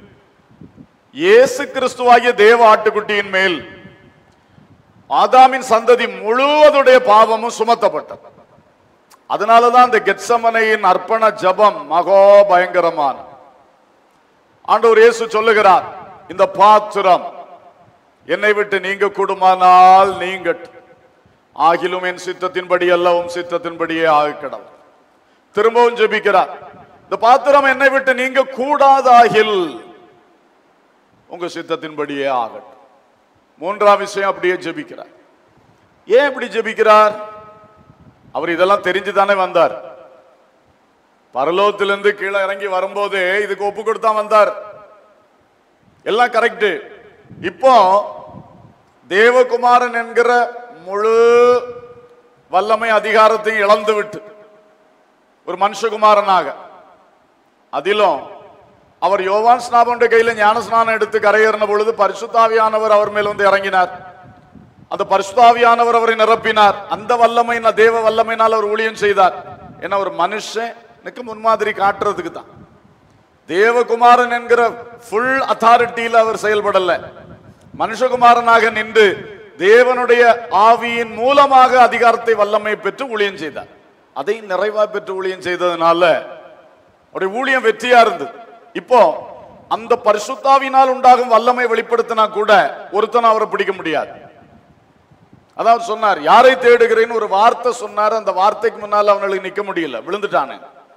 இயேசு கிறிஸ்துவாகிய தேவ ஆட்டுக்குட்டியின் மேல் ஆதாமின் சந்ததி முழுவதுடைய பாவமும் சுமத்தப்பட்டது அதனாலதான் இந்த கெட்சமனையின் அர்ப்பண ஜபம் மகோ பயங்கரமான ஆண்டவர் இயேசு சொல்லுகிறார் இந்த பாத்திரம் என்னை விட்டு நீங்க கூடுமானால் நீங்கட்டும் ஆகிலும் என் சித்தத்தின்படி அல்ல உம் சித்தத்தின்படியே ஆகிக்கடவும் திரும்பவும் ஜெபிக்கிறார் இந்த பாத்திரம் என்னை விட்டு நீங்க கூடாதாகில் உங்க சித்தத்தின்படியே ஆகட்டும் மூன்றாம் விஷயம் அப்படியே ஜெபிக்கிறார் ஏன் இப்படி ஜெபிக்கிறார் அவர் இதெல்லாம் தெரிஞ்சு தானே வந்தார் பரலோகத்திலிருந்து கீழே இறங்கி வரும்போது இதுக்கு ஒப்பு கொடுத்தா வந்தார் எல்லாம் கரெக்ட் இப்போ தேவகுமாரன் என்கிற முழு வல்லமை அதிகாரத்தையும் இழந்து விட்டு ஒரு மனுஷகுமாரனாக அதிலும் அவர் யோவான் ஸ்நாபனுடைய கையில ஞானஸ்நானம் எடுத்து கரையேறின பொழுது பரிசுத்தாவியானவர் அவர் மேல் வந்து இறங்கினார் அந்த பரிசுத்தாவியானவர் அவரை நிரப்பினார் அந்த வல்லமை தேவ வல்லமையினால் அவர் ஊழியம் செய்தார் ஏன்னா ஒரு மனுஷனுக்கு முன்மாதிரி காட்டுறதுக்கு தான் தேவகுமாரன் என்கிற ஃபுல் அத்தாரிட்டியில் அவர் செயல்படல மனுஷகுமாரனாக நின்று தேவனுடைய ஆவியின் மூலமாக அதிகாரத்தை வல்லமை பெற்று ஊழியம் செய்தார் அதை நிறைவா பெற்று ஊழியம் செய்ததுனால அவருடைய ஊழியம் வெற்றியா இருந்தது இப்போ அந்த பரிசுத்தாவினால் உண்டாகும் வல்லமை வெளிப்படுத்தினா கூட ஒருத்தன் அவரை பிடிக்க முடியாது அதான் அவர் சொன்னார் யாரை தேடுகிறேன்னு ஒரு வார்த்தை சொன்னார் அந்த வார்த்தைக்கு முன்னால அவனுக்கு நிக்க முடியல விழுந்துட்டானு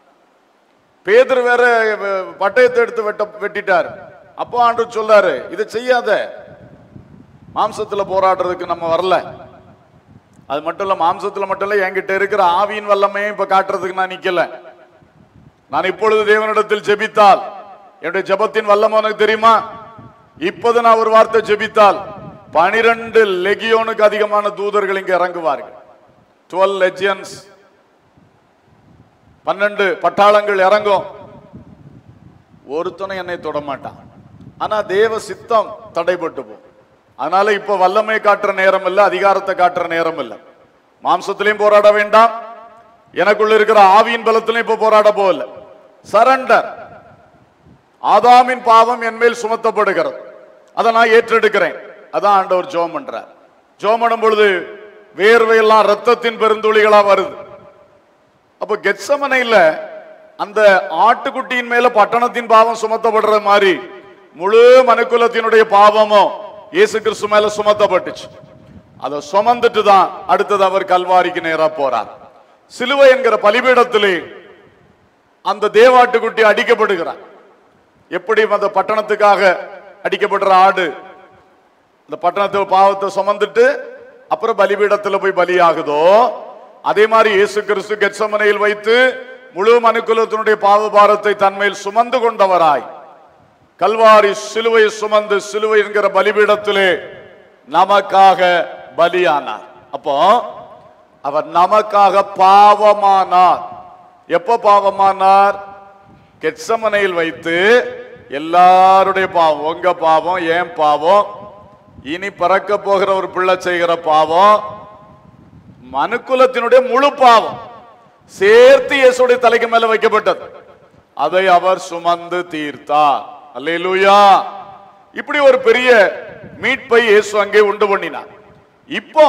பேதர் வேற வ- பட்டயத்தை எடுத்து வெட்ட வெட்டிட்டார் அப்போ ஆண்டு சொல்லாரு இதை செய்யாத மாம்சத்துல போராடுறதுக்கு நம்ம வரல அது மட்டும் இல்ல மாம்சத்துல மட்டும் இல்ல என்கிட்ட இருக்கிற ஆவியின் வல்லமையும் இப்ப காட்டுறதுக்கு நான் நிக்கல நான் இப்பொழுது தேவனிடத்தில் ஜெபித்தால் என்னுடைய ஜெபத்தின் வல்லமை உனக்கு தெரியுமா இப்போது நான் ஒரு வார்த்தை ஜெபித்தால் பனிரெண்டு லெகியோனுக்கு அதிகமான தூதர்கள் இங்க இறங்குவார்கள் டுவெல் லெஜியன்ஸ் பன்னெண்டு பட்டாளங்கள் இறங்கும் ஒருத்தனும் என்னை தொட மாட்டான் ஆனா தேவ சித்தம் தடைபட்டு போகும் அதனால இப்ப வல்லமை காட்டுற நேரம் இல்ல அதிகாரத்தை காட்டுற நேரம் இல்ல மாம்சத்திலையும் போராட வேண்டாம் எனக்குள்ள இருக்கிற ஆவியின் பலத்திலையும் இப்ப போராட போகல சரண்டர் ஆதாமின் பாவம் என் மேல் சுமத்தப்படுகிறது அதை நான் ஏற்றெடுக்கிறேன் அதான் ஆண்டவர் ஜோம் பண்றார் ஜோம் பண்ணும் பொழுது வேர்வையெல்லாம் ரத்தத்தின் பெருந்துளிகளா வருது அப்ப கெட்சமனையில அந்த ஆட்டுக்குட்டியின் மேல பட்டணத்தின் பாவம் சுமத்தப்படுற மாதிரி முழு மனுக்குலத்தினுடைய பாவமும் இயேசு கிறிஸ்து மேல சுமத்தப்பட்டுச்சு அதை சுமந்துட்டு தான் அடுத்தது அவர் கல்வாரிக்கு நேரா போறார் சிலுவை என்கிற பலிபீடத்திலே அந்த தேவாட்டுக்குட்டி அடிக்கப்படுகிறார் எப்படி அந்த பட்டணத்துக்காக அடிக்கப்படுற ஆடு இந்த பட்டணத்து பாவத்தை சுமந்துட்டு அப்புறம் பலிபீடத்துல போய் பலியாகுதோ அதே மாதிரி இயேசு கிறிஸ்து கெட்சமனையில் வைத்து முழு மனுக்குலத்தினுடைய பாவ பாரத்தை தன்மையில் சுமந்து கொண்டவராய் கல்வாரி சிலுவை சுமந்து சிலுவை என்கிற பலிபீடத்திலே நமக்காக பலியானார் அப்போ அவர் நமக்காக பாவமானார் எப்ப பாவமானார் கெட்சமனையில் வைத்து எல்லாருடைய பாவம் உங்க பாவம் ஏன் பாவம் இனி பிறக்க போகிற ஒரு பிள்ளை செய்கிற பாவம் மனுக்குலத்தினுடைய முழு பாவம் சேர்த்து இயேசுடைய தலைக்கு மேல வைக்கப்பட்டது அதை அவர் சுமந்து தீர்த்தார் அல்லேலூயா இப்படி ஒரு பெரிய மீட்பை இயேசு அங்கே உண்டு பண்ணினார் இப்போ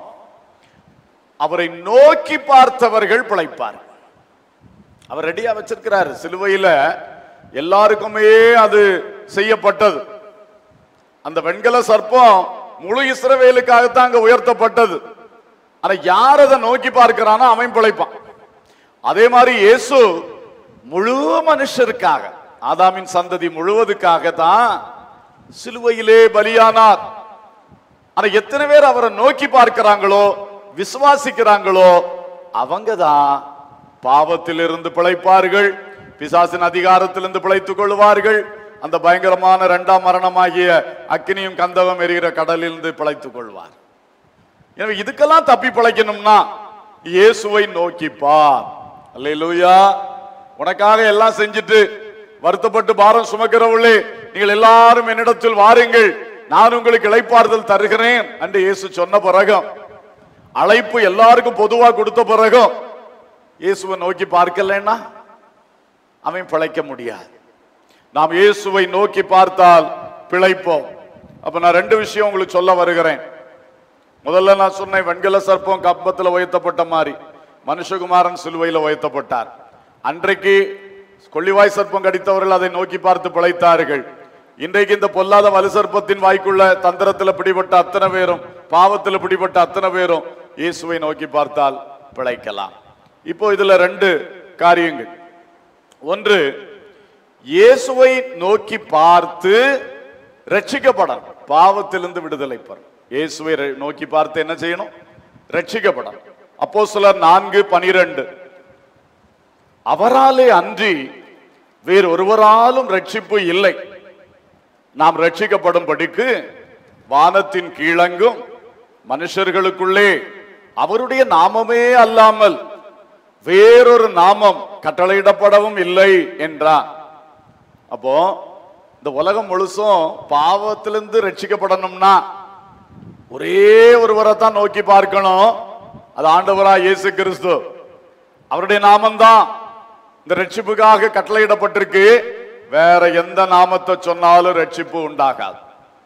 அவரை நோக்கி பார்த்தவர்கள் பிழைப்பார் அவர் ரெடியா வச்சிருக்கிறார் சிலுவையில எல்லாருக்குமே அது செய்யப்பட்டது அந்த வெண்கல சர்ப்பம் முழு இஸ்ரவேலுக்காகத்தான் அங்க உயர்த்தப்பட்டது ஆனா யார் அதை நோக்கி பார்க்கிறானோ அவன் பிழைப்பான் அதே மாதிரி இயேசு முழு மனுஷருக்காக ஆதாமின் சந்ததி முழுவதுக்காக தான் சிலுவையிலே பலியானார் ஆனா எத்தனை பேர் அவரை நோக்கி பார்க்கிறாங்களோ விசுவாசிக்கிறாங்களோ அவங்க தான் பாவத்திலிருந்து பிழைப்பார்கள் பிசாசின் அதிகாரத்திலிருந்து பிழைத்துக் கொள்வார்கள் அந்த பயங்கரமான இரண்டாம் மரணமாகிய அக்கினியும் கந்தகம் எரிகிற கடலிலிருந்து பிழைத்துக் கொள்வார் எனவே இதுக்கெல்லாம் தப்பி பிழைக்கணும்னா இயேசுவை நோக்கி பார் அல்லேலூயா உனக்காக எல்லாம் செஞ்சுட்டு வருத்தப்பட்டு பாரம் சுமக்கிறவர்களே நீங்கள் எல்லாரும் என்னிடத்தில் வாருங்கள் நான் உங்களுக்கு இளைப்பாறுதல் தருகிறேன் என்று இயேசு சொன்ன பிறகும் அழைப்பு எல்லாருக்கும் பொதுவா கொடுத்த பிறகும் இயேசுவை நோக்கி பார்க்கலன்னா அவன் பிழைக்க முடியாது நாம் இயேசுவை நோக்கி பார்த்தால் பிழைப்போம் அப்ப நான் ரெண்டு விஷயம் உங்களுக்கு சொல்ல வருகிறேன் முதல்ல நான் சொன்னேன் வெண்கல சர்ப்பம் கப்பத்துல உயர்த்தப்பட்ட மாதிரி மனுஷகுமாரன் சிலுவையில் உயர்த்தப்பட்டார் அன்றைக்கு கொள்ளிவாய் சர்ப்பம் கடித்தவர்கள் அதை நோக்கி பார்த்து பிழைத்தார்கள் இன்றைக்கு இந்த பொல்லாத வலு சர்ப்பத்தின் வாய்க்குள்ள தந்திரத்துல பிடிபட்ட அத்தனை பேரும் பாவத்துல பிடிபட்ட அத்தனை பேரும் இயேசுவை நோக்கி பார்த்தால் பிழைக்கலாம் இப்போ இதுல ரெண்டு காரியங்கள் ஒன்று இயேசுவை நோக்கி பார்த்து ரட்சிக்கப்படணும் பாவத்திலிருந்து விடுதலை பெறும் இயேசுவை ர- நோக்கி பார்த்து என்ன செய்யணும் ரட்சிக்கப்படணும் அப்போ சிலர் நான்கு பனிரெண்டு அவராலே அன்றி வேறு ஒருவராலும் ரட்சிப்பு இல்லை நாம் ரட்சிக்கப்படும்படிக்கு வானத்தின் கீழங்கும் மனுஷர்களுக்குள்ளே அவருடைய நாமமே அல்லாமல் வேறொரு நாமம் கட்டளையிடப்படவும் இல்லை என்றார் அப்போ இந்த உலகம் முழுசும் பாவத்திலிருந்து ரட்சிக்கப்படணும்னா ஒரே ஒருவரை தான் நோக்கி பார்க்கணும் அது ஆண்டவரா இயேசு கிறிஸ்து அவருடைய நாமம்தான் இந்த ரட்சிப்புக்காக கட்டளையிடப்பட்டிருக்கு வேற எந்த நாமத்தை சொன்னாலும் ரட்சிப்பு உண்டாகாது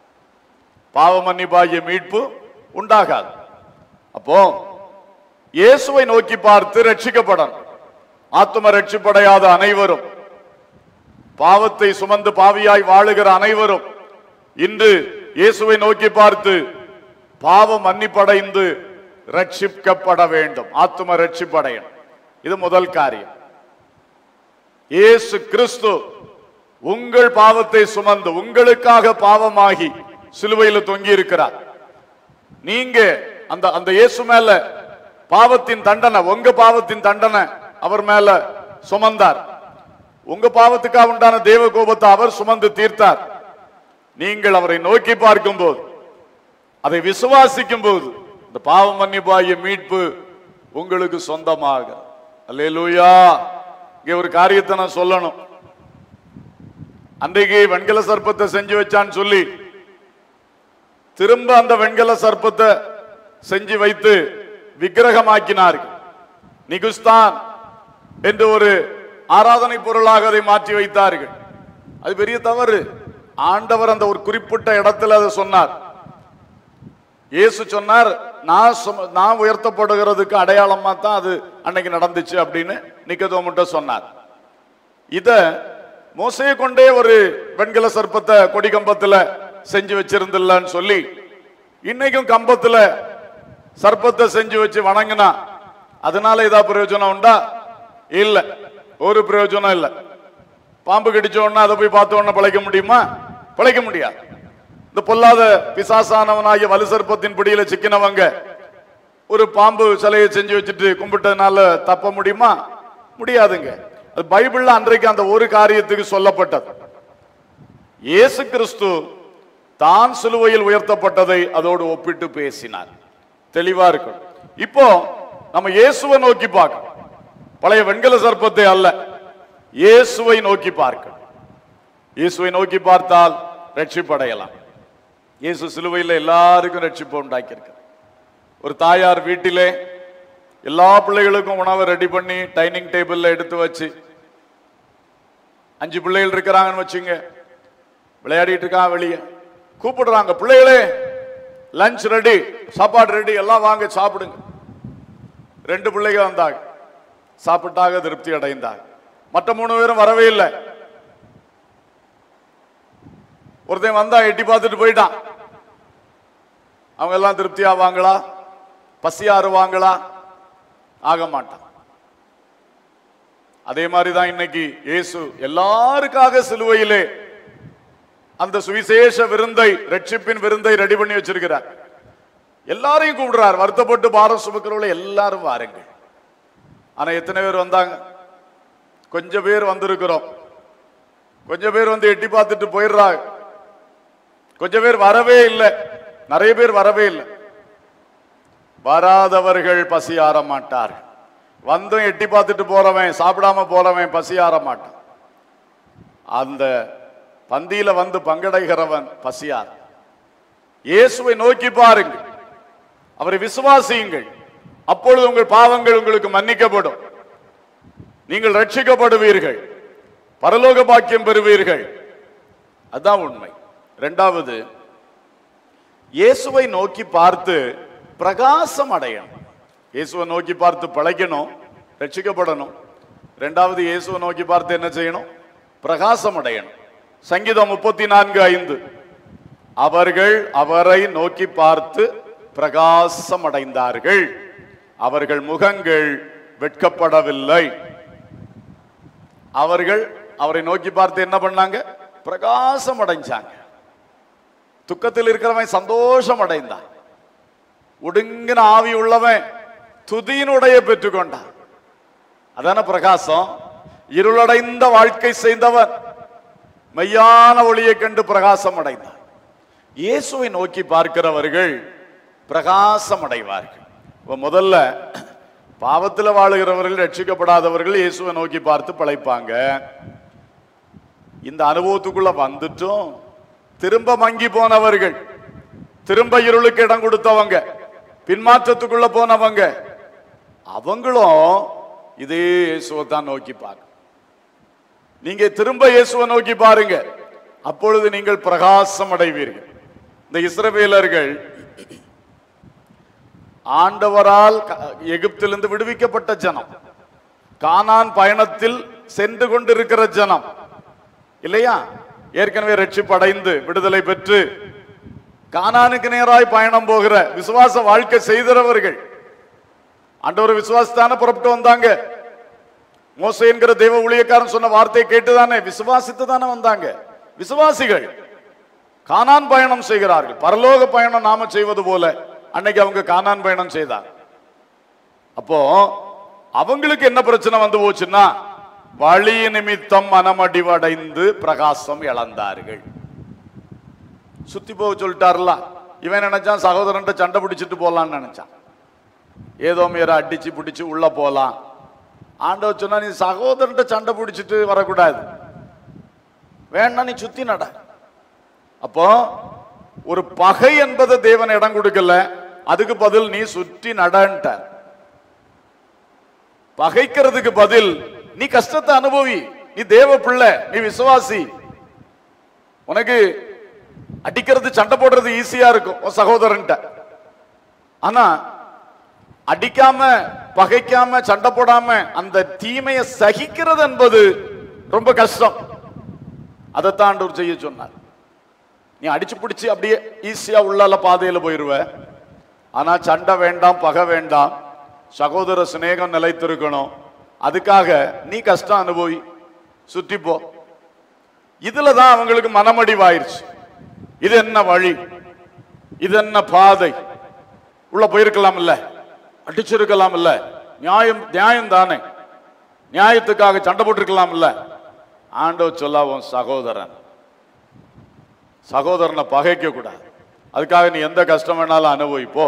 பாவ மன்னிப்பாகிய மீட்பு உண்டாகாது அப்போ இயேசுவை நோக்கி பார்த்து ரட்சிக்கப்படணும் ஆத்தும ரட்சிப்படையாத அனைவரும் பாவத்தை சுமந்து பாவியாய் வாழுகிற அனைவரும் இன்று இயேசுவை நோக்கி பார்த்து பாவம் மன்னிப்படைந்து ரட்சிக்கப்பட வேண்டும் ஆத்தும ரட்சிப்படையணும் இது முதல் காரியம் இயேசு கிறிஸ்து உங்கள் பாவத்தை சுமந்து உங்களுக்காக பாவமாகி சிலுவையில் தொங்கி இருக்கிறார் நீங்க அந்த அந்த இயேசு மேல பாவத்தின் தண்டனை உங்க பாவத்தின் தண்டனை அவர் மேல சுமந்தார் உங்க பாவத்துக்காக உண்டான தேவ கோபத்தை அவர் சுமந்து தீர்த்தார் நீங்கள் அவரை நோக்கி பார்க்கும்போது அதை விசுவாசிக்கும் போது இந்த பாவ மன்னிப்பாகிய மீட்பு உங்களுக்கு சொந்தமாக அல்லேலூயா இங்க ஒரு காரியத்தை நான் சொல்லணும் அன்றைக்கு வெண்கல சர்ப்பத்தை செஞ்சு வச்சான்னு சொல்லி திரும்ப அந்த வெண்கல சர்ப்பத்தை செஞ்சு வைத்து விக்கிரகமாக்கினார்கள் நிகுஸ்தான் என்று ஒரு ஆராதனை பொருளாக அதை மாற்றி வைத்தார்கள் அது பெரிய தவறு ஆண்டவர் அந்த ஒரு குறிப்பிட்ட இடத்துல அதை சொன்னார் இயேசு சொன்னார் நான் சும- நான் உயர்த்தப்படுகிறதுக்கு அடையாளமா தான் அது அன்னைக்கு நடந்துச்சு அப்படின்னு நிக்கதோமுட்ட சொன்னார் இத மோசையை கொண்டே ஒரு வெண்கல சர்ப்பத்தை கொடி கம்பத்துல செஞ்சு வச்சிருந்தில்லன்னு சொல்லி இன்னைக்கும் கம்பத்துல சர்ப்பத்தை செஞ்சு வச்சு வணங்கினா அதனால ஏதாவது பிரயோஜனம் உண்டா இல்ல ஒரு பிரயோஜனம் இல்ல பாம்பு கடிச்ச உடனே அதை போய் பார்த்த உடனே பிழைக்க முடியுமா பிழைக்க முடியாது இந்த பொல்லாத பிசாசானவனாகிய வலு சர்ப்பத்தின் பிடியில சிக்கினவங்க ஒரு பாம்பு சிலையை செஞ்சு வச்சுட்டு கும்பிட்டதுனால தப்ப முடியுமா முடியாதுங்க அது பைபிள்ல அன்றைக்கு அந்த ஒரு காரியத்துக்கு சொல்லப்பட்டது இயேசு கிறிஸ்து தான் சிலுவையில் உயர்த்தப்பட்டதை அதோடு ஒப்பிட்டு பேசினார் தெளிவா இருக்கும் இப்போ நம்ம இயேசுவை நோக்கி பார்க்கணும் பழைய வெண்கல சர்ப்பத்தை அல்ல இயேசுவை நோக்கி பார்க்கணும் இயேசுவை நோக்கி பார்த்தால் ரட்சிப்படையலாம் இயேசு சிலுவையில் எல்லாருக்கும் ரட்சிப்பு உண்டாக்கியிருக்கிறார் ஒரு தாயார் வீட்டிலே எல்லா பிள்ளைகளுக்கும் உணவை ரெடி பண்ணி டைனிங் டேபிள்ல எடுத்து வச்சு அஞ்சு பிள்ளைகள் இருக்கிறாங்கன்னு வச்சுங்க விளையாடிட்டு இருக்கான் வெளியே கூப்பிடுறாங்க பிள்ளைகளே லஞ்ச் ரெடி சாப்பாடு ரெடி எல்லாம் வாங்க சாப்பிடுங்க ரெண்டு பிள்ளைங்க வந்தாங்க சாப்பிட்டாக திருப்தி அடைந்தாங்க மற்ற மூணு பேரும் வரவே இல்லை ஒருத்தன் வந்தா எட்டி பார்த்துட்டு போயிட்டான் அவங்க எல்லாம் திருப்தி ஆவாங்களா பசியாறுவாங்களா ஆக மாட்டான் அதே மாதிரிதான் இன்னைக்கு இயேசு எல்லாருக்காக சிலுவையிலே அந்த சுவிசேஷ விருந்தை ரட்சிப்பின் விருந்தை ரெடி பண்ணி வச்சிருக்கிறார் எல்லாரையும் கூப்பிடுறார் வருத்தப்பட்டு பாரம் சுமக்கிறவளை எல்லாரும் வாருங்கள் ஆனா எத்தனை பேர் வந்தாங்க கொஞ்சம் பேர் வந்திருக்கிறோம் கொஞ்சம் பேர் வந்து எட்டி பார்த்துட்டு போயிடுறாங்க கொஞ்சம் பேர் வரவே இல்லை நிறைய பேர் வரவே இல்லை வராதவர்கள் பசி ஆற மாட்டார்கள் வந்தும் எட்டி பார்த்துட்டு போறவன் சாப்பிடாம போறவன் பசி ஆற மாட்டான் அந்த பந்தியில வந்து பங்கடைகிறவன் பசியார் இயேசுவை நோக்கி பாருங்கள் அவரை விசுவாசியுங்கள் அப்பொழுது உங்கள் பாவங்கள் உங்களுக்கு மன்னிக்கப்படும் நீங்கள் ரட்சிக்கப்படுவீர்கள் பரலோக பாக்கியம் பெறுவீர்கள் அதான் உண்மை இரண்டாவது இயேசுவை நோக்கி பார்த்து பிரகாசம் அடையணும் இயேசுவை நோக்கி பார்த்து பழைக்கணும் ரட்சிக்கப்படணும் இரண்டாவது இயேசுவை நோக்கி பார்த்து என்ன செய்யணும் பிரகாசம் அடையணும் சங்கீதம் முப்பத்தி நான்கு ஐந்து அவர்கள் அவரை நோக்கி பார்த்து பிரகாசம் அடைந்தார்கள் அவர்கள் முகங்கள் வெட்கப்படவில்லை அவர்கள் அவரை நோக்கி பார்த்து என்ன பண்ணாங்க பிரகாசம் அடைஞ்சாங்க துக்கத்தில் இருக்கிறவன் சந்தோஷம் அடைந்தான் ஒடுங்கின ஆவி உள்ளவன் துதியினுடைய பெற்றுக்கொண்டான் அதான பிரகாசம் இருளடைந்த வாழ்க்கை செய்தவன் மெய்யான ஒளியை கண்டு பிரகாசம் அடைந்தான் இயேசுவை நோக்கி பார்க்கிறவர்கள் பிரகாசம் அடைவார்கள் இப்ப முதல்ல பாவத்தில் வாழுகிறவர்கள் ரட்சிக்கப்படாதவர்கள் இயேசுவை நோக்கி பார்த்து பிழைப்பாங்க இந்த அனுபவத்துக்குள்ள வந்துட்டும் திரும்ப மங்கி போனவர்கள் திரும்ப இருளுக்கு இடம் கொடுத்தவங்க பின்மாற்றத்துக்குள்ள போனவங்க அவங்களும் இதே இயேசுவை தான் நோக்கி பாருங்க நீங்க திரும்ப இயேசுவை நோக்கி பாருங்க அப்பொழுது நீங்கள் பிரகாசம் அடைவீர்கள் இந்த இஸ்ரவேலர்கள் ஆண்டவரால் க- எகிப்திலிருந்து விடுவிக்கப்பட்ட ஜனம் கானான் பயணத்தில் சென்று கொண்டிருக்கிற ஜனம் இல்லையா ஏற்கனவே ரட்சிப்படைந்து விடுதலை பெற்று கானானுக்கு நேராய் பயணம் போகிற விசுவாச வாழ்க்கை செய்தவர்கள் ஆண்டவர் விசுவாசத்தான புறப்பட்டு வந்தாங்க மோசே என்கிற தெய்வ ஊழியக்காரன் சொன்ன வார்த்தையை கேட்டுதானே விசுவாசித்து தானே வந்தாங்க விசுவாசிகள் கானான் பயணம் செய்கிறார்கள் பரலோக பயணம் நாம செய்வது போல அன்னைக்கு அவங்க கானான் பயணம் செய்தாங்க அப்போ அவங்களுக்கு என்ன பிரச்சனை வந்து போச்சுன்னா வழி நிமித்தம் மனமடிவடைந்து பிரகாசம் இழந்தார்கள் சுத்தி போக சொல்லிட்டாருல இவன் நினைச்சான் சகோதரன்ட்ட சண்டை பிடிச்சிட்டு போலான்னு நினைச்சான் ஏதோ மீற அடிச்சு பிடிச்சு உள்ள போலாம் ஆண்டவர் சொன்னா நீ சகோதரன்ட்ட சண்டை பிடிச்சிட்டு வரக்கூடாது வேணா நீ சுத்தி நட அப்போ ஒரு பகை என்பதை தேவன் இடம் கொடுக்கல அதுக்கு பதில் நீ சுற்றி நடன்ட்ட பகைக்கிறதுக்கு பதில் நீ கஷ்டத்தை அனுபவி நீ தேவ பிள்ளை நீ விசுவாசி உனக்கு அடிக்கிறது சண்டை போடுறது ஈஸியா இருக்கும் உன் சகோதரன்ட்ட ஆனா அடிக்காம பகைக்காம சண்டை போடாம அந்த தீமையை சகிக்கிறது என்பது ரொம்ப கஷ்டம் அதைத்தான் ஆண்டவர் செய்ய சொன்னார் நீ அடிச்சு பிடிச்சு அப்படியே ஈஸியா உள்ளால பாதையில போயிருவ ஆனா சண்டை வேண்டாம் பகை வேண்டாம் சகோதர சிநேகம் நிலைத்திருக்கணும் அதுக்காக நீ கஷ்டம் அனுபவி சுத்தி போ இதுல தான் அவங்களுக்கு மனமடிவாயிருச்சு இது என்ன வழி இது என்ன பாதை உள்ள போயிருக்கலாம் இல்ல அடிச்சிருக்கலாம் இல்ல நியாயம் நியாயம் தானே நியாயத்துக்காக சண்டை போட்டிருக்கலாம் இல்ல ஆண்டவர் சொல்ல உன் சகோதரன் சகோதரனை பகைக்க கூடாது அதுக்காக நீ எந்த கஷ்டம் வேணாலும் அனுபவி போ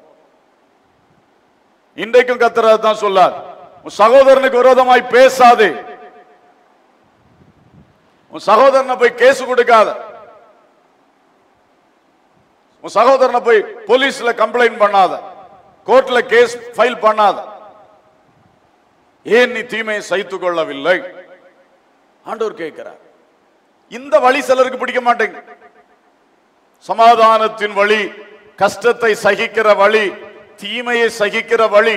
இன்றைக்கும் கத்துறது தான் சொல்லார் உன் சகோதரனுக்கு விரோதமாய் பேசாதே உன் சகோதரனை போய் கேஸ் கொடுக்காத உன் சகோதரனை போய் போலீஸ்ல கம்ப்ளைண்ட் பண்ணாத கோர்ட்ல கேஸ் ஃபைல் பண்ணாத ஏன் நீ தீமையை சகித்துக் கொள்ளவில்லை ஆண்டவர் கேட்கிறார் இந்த வழி சிலருக்கு பிடிக்க மாட்டேங்குது சமாதானத்தின் வழி கஷ்டத்தை சகிக்கிற வழி தீமையை சகிக்கிற வழி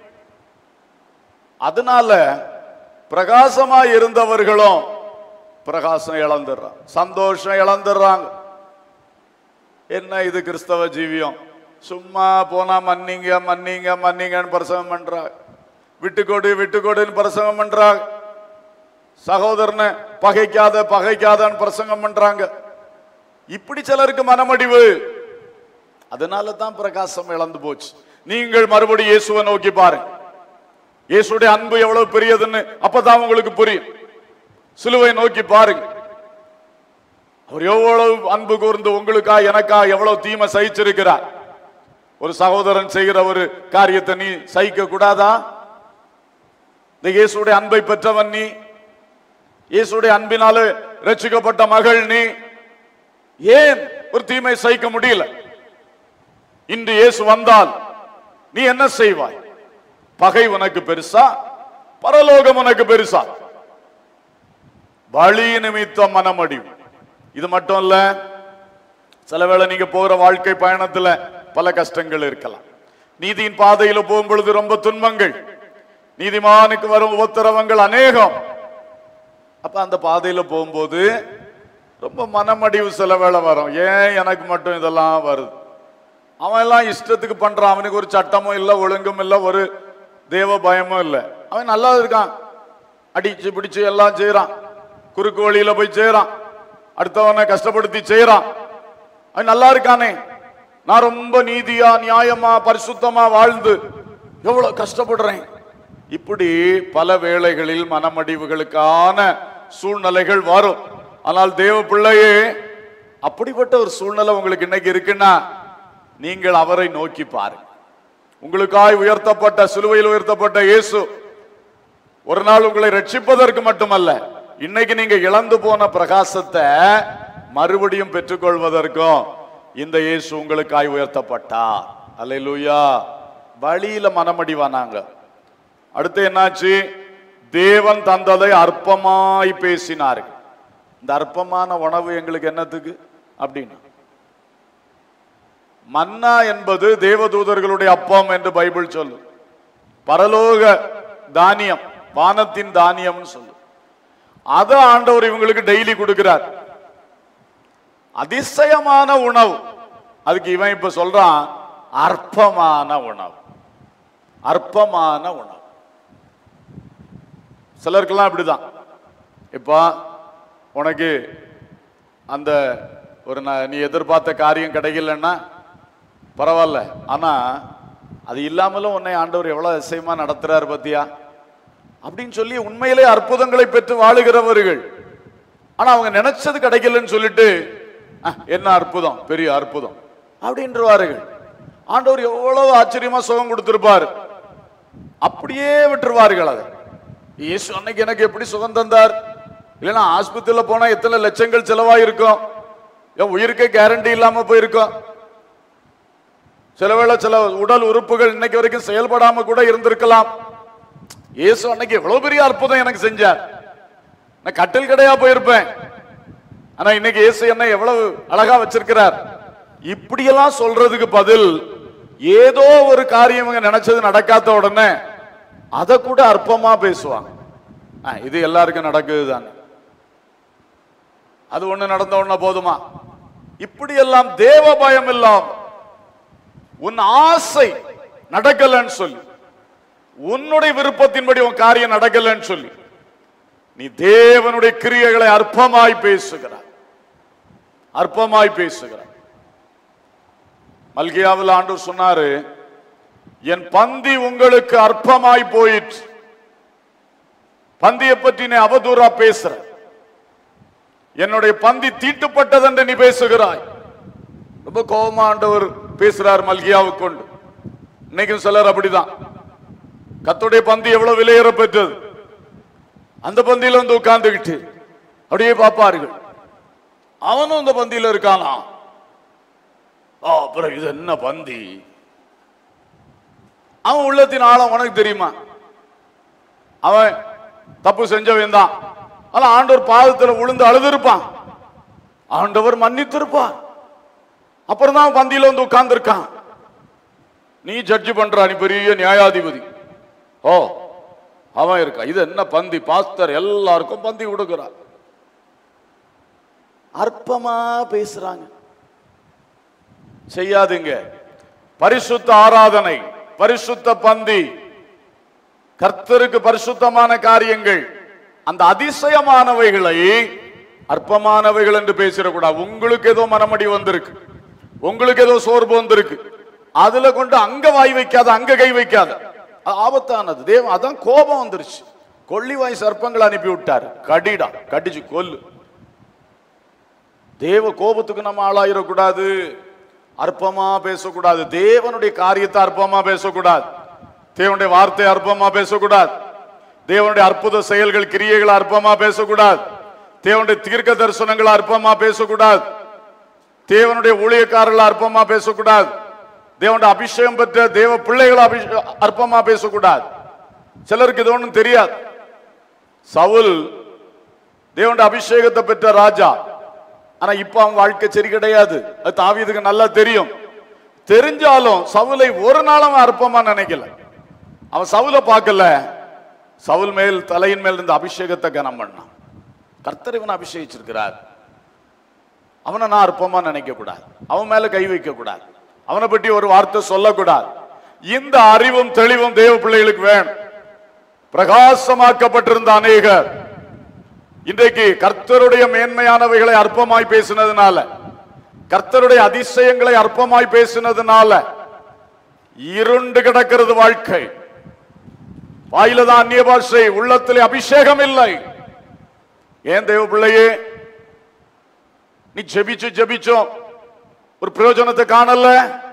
அதனால பிரகாசமா இருந்தவர்களும் பிரகாசம் இழந்துடுறாங்க சந்தோஷம் இழந்துடுறாங்க என்ன இது கிறிஸ்தவ ஜீவியம் சும்மா போனா மன்னிங்க மன்னிங்க மன்னிங்கன்னு பிரசங்கம் பண்றாங்க விட்டுக்கொடு விட்டுக்கொடுன்னு பிரசங்கம் பண்றாங்க சகோதரனை பகைக்காத பகைக்காதன்னு பிரசங்கம் பண்றாங்க இப்படி சிலருக்கு மனமடிவு அதனால தான் பிரகாசம் இழந்து போச்சு நீங்கள் மறுபடியும் இயேசுவை நோக்கி பாருங்க இயேசுடைய அன்பு எவ்வளவு பெரியதுன்னு அப்பதான் உங்களுக்கு புரியும் சிலுவை நோக்கி பாருங்க அவர் எவ்வளவு அன்பு கூர்ந்து உங்களுக்கா எனக்கா எவ்வளவு தீமை சகிச்சிருக்கிறார் ஒரு சகோதரன் செய்கிற ஒரு காரியத்தை நீ சகிக்க கூடாதா இந்த இயேசுடைய அன்பை பெற்றவன் நீ இயேசுடைய அன்பினாலே ரட்சிக்கப்பட்ட மகள் நீ ஏன் ஒரு தீமை சகிக்க முடியல இன்று இயேசு வந்தால் நீ என்ன செய்வாய் பகை உனக்கு பெருசா பரலோகம் உனக்கு பெருசா வழி நிமித்தம் மனமடிவு இது மட்டும் இல்ல சில வேளை நீங்க போகிற வாழ்க்கை பயணத்துல பல கஷ்டங்கள் இருக்கலாம் நீதியின் பாதையில போகும் பொழுது ரொம்ப துன்பங்கள் நீதிமானுக்கு வரும் உபத்திரவங்கள் அநேகம் அப்ப அந்த பாதையில போகும்போது ரொம்ப மனமடிவு சில வேளை வரும் ஏன் எனக்கு மட்டும் இதெல்லாம் வருது அவன் எல்லாம் இஷ்டத்துக்கு பண்றான் அவனுக்கு ஒரு சட்டமும் இல்லை ஒழுங்கும் இல்லை ஒரு தேவ பயமும் இல்லை அவன் நல்லா இருக்கான் அடிச்சு பிடிச்சு எல்லாம் செய்யறான் குறுக்கு வழியில போய் செய்யறான் அடுத்தவனை கஷ்டப்படுத்தி செய்யறான் அவன் நல்லா இருக்கானே நான் ரொம்ப நீதியா நியாயமா பரிசுத்தமா வாழ்ந்து எவ்வளவு கஷ்டப்படுறேன் இப்படி பல வேளைகளில் மனமடிவுகளுக்கான சூழ்நிலைகள் வரும் ஆனால் தேவ பிள்ளையே அப்படிப்பட்ட ஒரு சூழ்நிலை உங்களுக்கு இன்னைக்கு இருக்குன்னா நீங்கள் அவரை நோக்கி பாருங்க உங்களுக்காய் உயர்த்தப்பட்ட சிலுவையில் உயர்த்தப்பட்ட இயேசு ஒரு நாள் உங்களை ரட்சிப்பதற்கு மட்டுமல்ல இன்னைக்கு நீங்க இழந்து போன பிரகாசத்தை மறுபடியும் பெற்றுக்கொள்வதற்கும் இந்த இயேசு உங்களுக்காய் உயர்த்தப்பட்டார் அல்லேலூயா வழியில மனமடிவானாங்க அடுத்து என்னாச்சு தேவன் தந்ததை அற்பமாய் பேசினார்கள் இந்த அற்பமான உணவு எங்களுக்கு என்னத்துக்கு அப்படின்னா மன்னா என்பது தேவதூதர்களுடைய அப்பம் என்று பைபிள் சொல்லு பரலோக தானியம் வானத்தின் தானியம்னு சொல்லு அத ஆண்டவர் இவங்களுக்கு டெய்லி கொடுக்கிறார் அதிசயமான உணவு அதுக்கு இவன் இப்ப சொல்றான் அற்பமான உணவு அற்பமான உணவு சிலருக்கெல்லாம் இப்படிதான் இப்போ உனக்கு அந்த ஒரு ந- நீ எதிர்பார்த்த காரியம் கிடைக்கலன்னா பரவாயில்ல ஆனா அது இல்லாமலும் உன்னை ஆண்டவர் எவ்வளவு அதிசயமா நடத்துறாரு பத்தியா அப்படின்னு சொல்லி உண்மையிலே அற்புதங்களை பெற்று வாழுகிறவர்கள் ஆனா அவங்க நினைச்சது கிடைக்கலன்னு சொல்லிட்டு "அஹ், என்ன அற்புதம் பெரிய அற்புதம் அப்படின்றவார்கள் ஆண்டவர் எவ்வளவு ஆச்சரியமா சுகம் கொடுத்திருப்பாரு அப்படியே விட்டுருவார்கள் அதை இயேசு அன்னைக்கு எனக்கு எப்படி சுகம் தந்தார் இல்லைன்னா ஆஸ்பத்திரியில போனா எத்தனை லட்சங்கள் செலவாயிருக்கும் என் உயிருக்கே கேரண்டி இல்லாம போயிருக்கும் சில வேளை சில உடல் உறுப்புகள் இன்னைக்கு வரைக்கும் செயல்படாம கூட இருந்திருக்கலாம் இயேசு அன்னைக்கு எவ்வளவு பெரிய அற்புதம் எனக்கு செஞ்சார் நான் கட்டில் கடையா போயிருப்பேன் ஆனா இன்னைக்கு இயேசு என்ன எவ்வளவு அழகா வச்சிருக்கிறார் இப்படியெல்லாம் சொல்றதுக்கு பதில் ஏதோ ஒரு காரியம் இவங்க நினைச்சது நடக்காத உடனே அதை கூட அற்பமா பேசுவாங்க ஆ, இது எல்லாருக்கும் நடக்குது தானே அது ஒண்ணு நடந்த உடனே போதுமா இப்படியெல்லாம் தேவ பயம் இல்லாம உன் ஆசை நடக்கலன்னு சொல்லி உன்னுடைய விருப்பத்தின்படி உன் காரியம் நடக்கலன்னு சொல்லி நீ தேவனுடைய கிரியைகளை அற்பமாய் பேசுகிறாய் அற்பமாய் பேசுகிறாய் மல்கியாவில் ஆண்டு சொன்னாரு என் பந்தி உங்களுக்கு அற்பமாய் போயிற்று பந்தியை பற்றி நீ அவதூறா பேசுற என்னுடைய பந்தி தீட்டுப்பட்டது என்று நீ பேசுகிறாய் ரொம்ப கோபமா ஆண்டவர் பேசுறார் மல்கியாவை கொண்டு இன்னைக்கும் சிலர் அப்படிதான் கத்துடைய பந்தி எவ்வளவு விலையேற பெற்றது அந்த பந்தியில வந்து உட்கார்ந்துகிட்டு அப்படியே பார்ப்பார்கள் அவனும் அந்த பந்தியில இருக்கானா ஆ, அப்புறம் இது என்ன பந்தி அவன் உள்ளத்தின் ஆழம் உனக்கு தெரியுமா அவன் தப்பு செஞ்சவன் தான் ஆனா ஆண்டவர் பாதத்துல விழுந்து அழுதுருப்பான் ஆண்டவர் மன்னித்திருப்பார் அப்புறம் தான் பந்தியில வந்து உட்கார்ந்துருக்கான் நீ ஜட்ஜ் பண்ற நீ பெரிய நியாயாதிபதி ஓ அவன் இருக்கா இது என்ன பந்தி பாஸ்தர் எல்லாருக்கும் பந்தி கொடுக்கிறார் அற்பமா பேசுறாங்க செய்யாதீங்க பரிசுத்த ஆராதனை பரிசுத்த பந்தி கர்த்தருக்கு பரிசுத்தமான காரியங்கள் அந்த அதிசயமானவைகளை அற்பமானவைகள் என்று பேசிடக்கூடாது உங்களுக்கு ஏதோ மனமடி வந்திருக்கு உங்களுக்கு ஏதோ சோர்வு வந்திருக்கு அதுல கொண்டு அங்க வாய் வைக்காத அங்க கை வைக்காத அது ஆபத்தானது தேவன் அதான் கோபம் வந்துருச்சு கொள்ளிவாய் சர்ப்பங்கள் அனுப்பி விட்டாரு கடிடா கடிச்சு கொல்லு தேவ கோபத்துக்கு நம்ம ஆளாயிடக்கூடாது அற்பமா பேசக்கூடாது தேவனுடைய காரியத்தை அற்பமா பேசக்கூடாது தேவனுடைய வார்த்தை அற்பமா பேசக்கூடாது தேவனுடைய அற்புத செயல்கள் கிரியைகள் அற்பமா பேசக்கூடாது தேவனுடைய தீர்க்க தரிசனங்கள் அற்பமா பேசக்கூடாது தேவனுடைய ஊழியக்காரர்கள் அற்பமா பேசக்கூடாது தேவனுடைய அபிஷேகம் பெற்ற தேவ பிள்ளைகள் அபிஷே- அற்பமா பேசக்கூடாது சிலருக்கு இது ஒண்ணும் தெரியாது சவுல் தேவனுடைய அபிஷேகத்தை பெற்ற ராஜா ஆனா இப்ப அவன் வாழ்க்கை சரி கிடையாது அது தாவீதுக்கு நல்லா தெரியும் தெரிஞ்சாலும் சவுலை ஒரு நாள் அவன் அற்பமா நினைக்கல அவன் சவுலை பார்க்கல சவுல் மேல் தலையின் மேல் இருந்த அபிஷேகத்தை கனம் பண்ணான் கர்த்தர் இவனை அபிஷேகிச்சிருக்கிறார் அவனை நான் அற்பமா நினைக்க கூடாது அவன் மேல கை வைக்க கூடாது அவனை பற்றி ஒரு வார்த்தை சொல்லக்கூடாது இந்த அறிவும் தெளிவும் தேவ பிள்ளைகளுக்கு வேணும் பிரகாசமாக்கப்பட்டிருந்த அநேகர் இன்றைக்கு கர்த்தருடைய மேன்மையானவைகளை அற்பமாய் பேசினதுனால கர்த்தருடைய அதிசயங்களை அற்பமாய் பேசினதுனால இருண்டு கிடக்கிறது வாழ்க்கை வாயில தான் அந்நிய பாஷை உள்ளத்திலே அபிஷேகம் இல்லை ஏன் தேவ பிள்ளையே நீ ஜெபிச்சு ஜெபிச்சோம் ஒரு பிரயோஜனத்தை காணல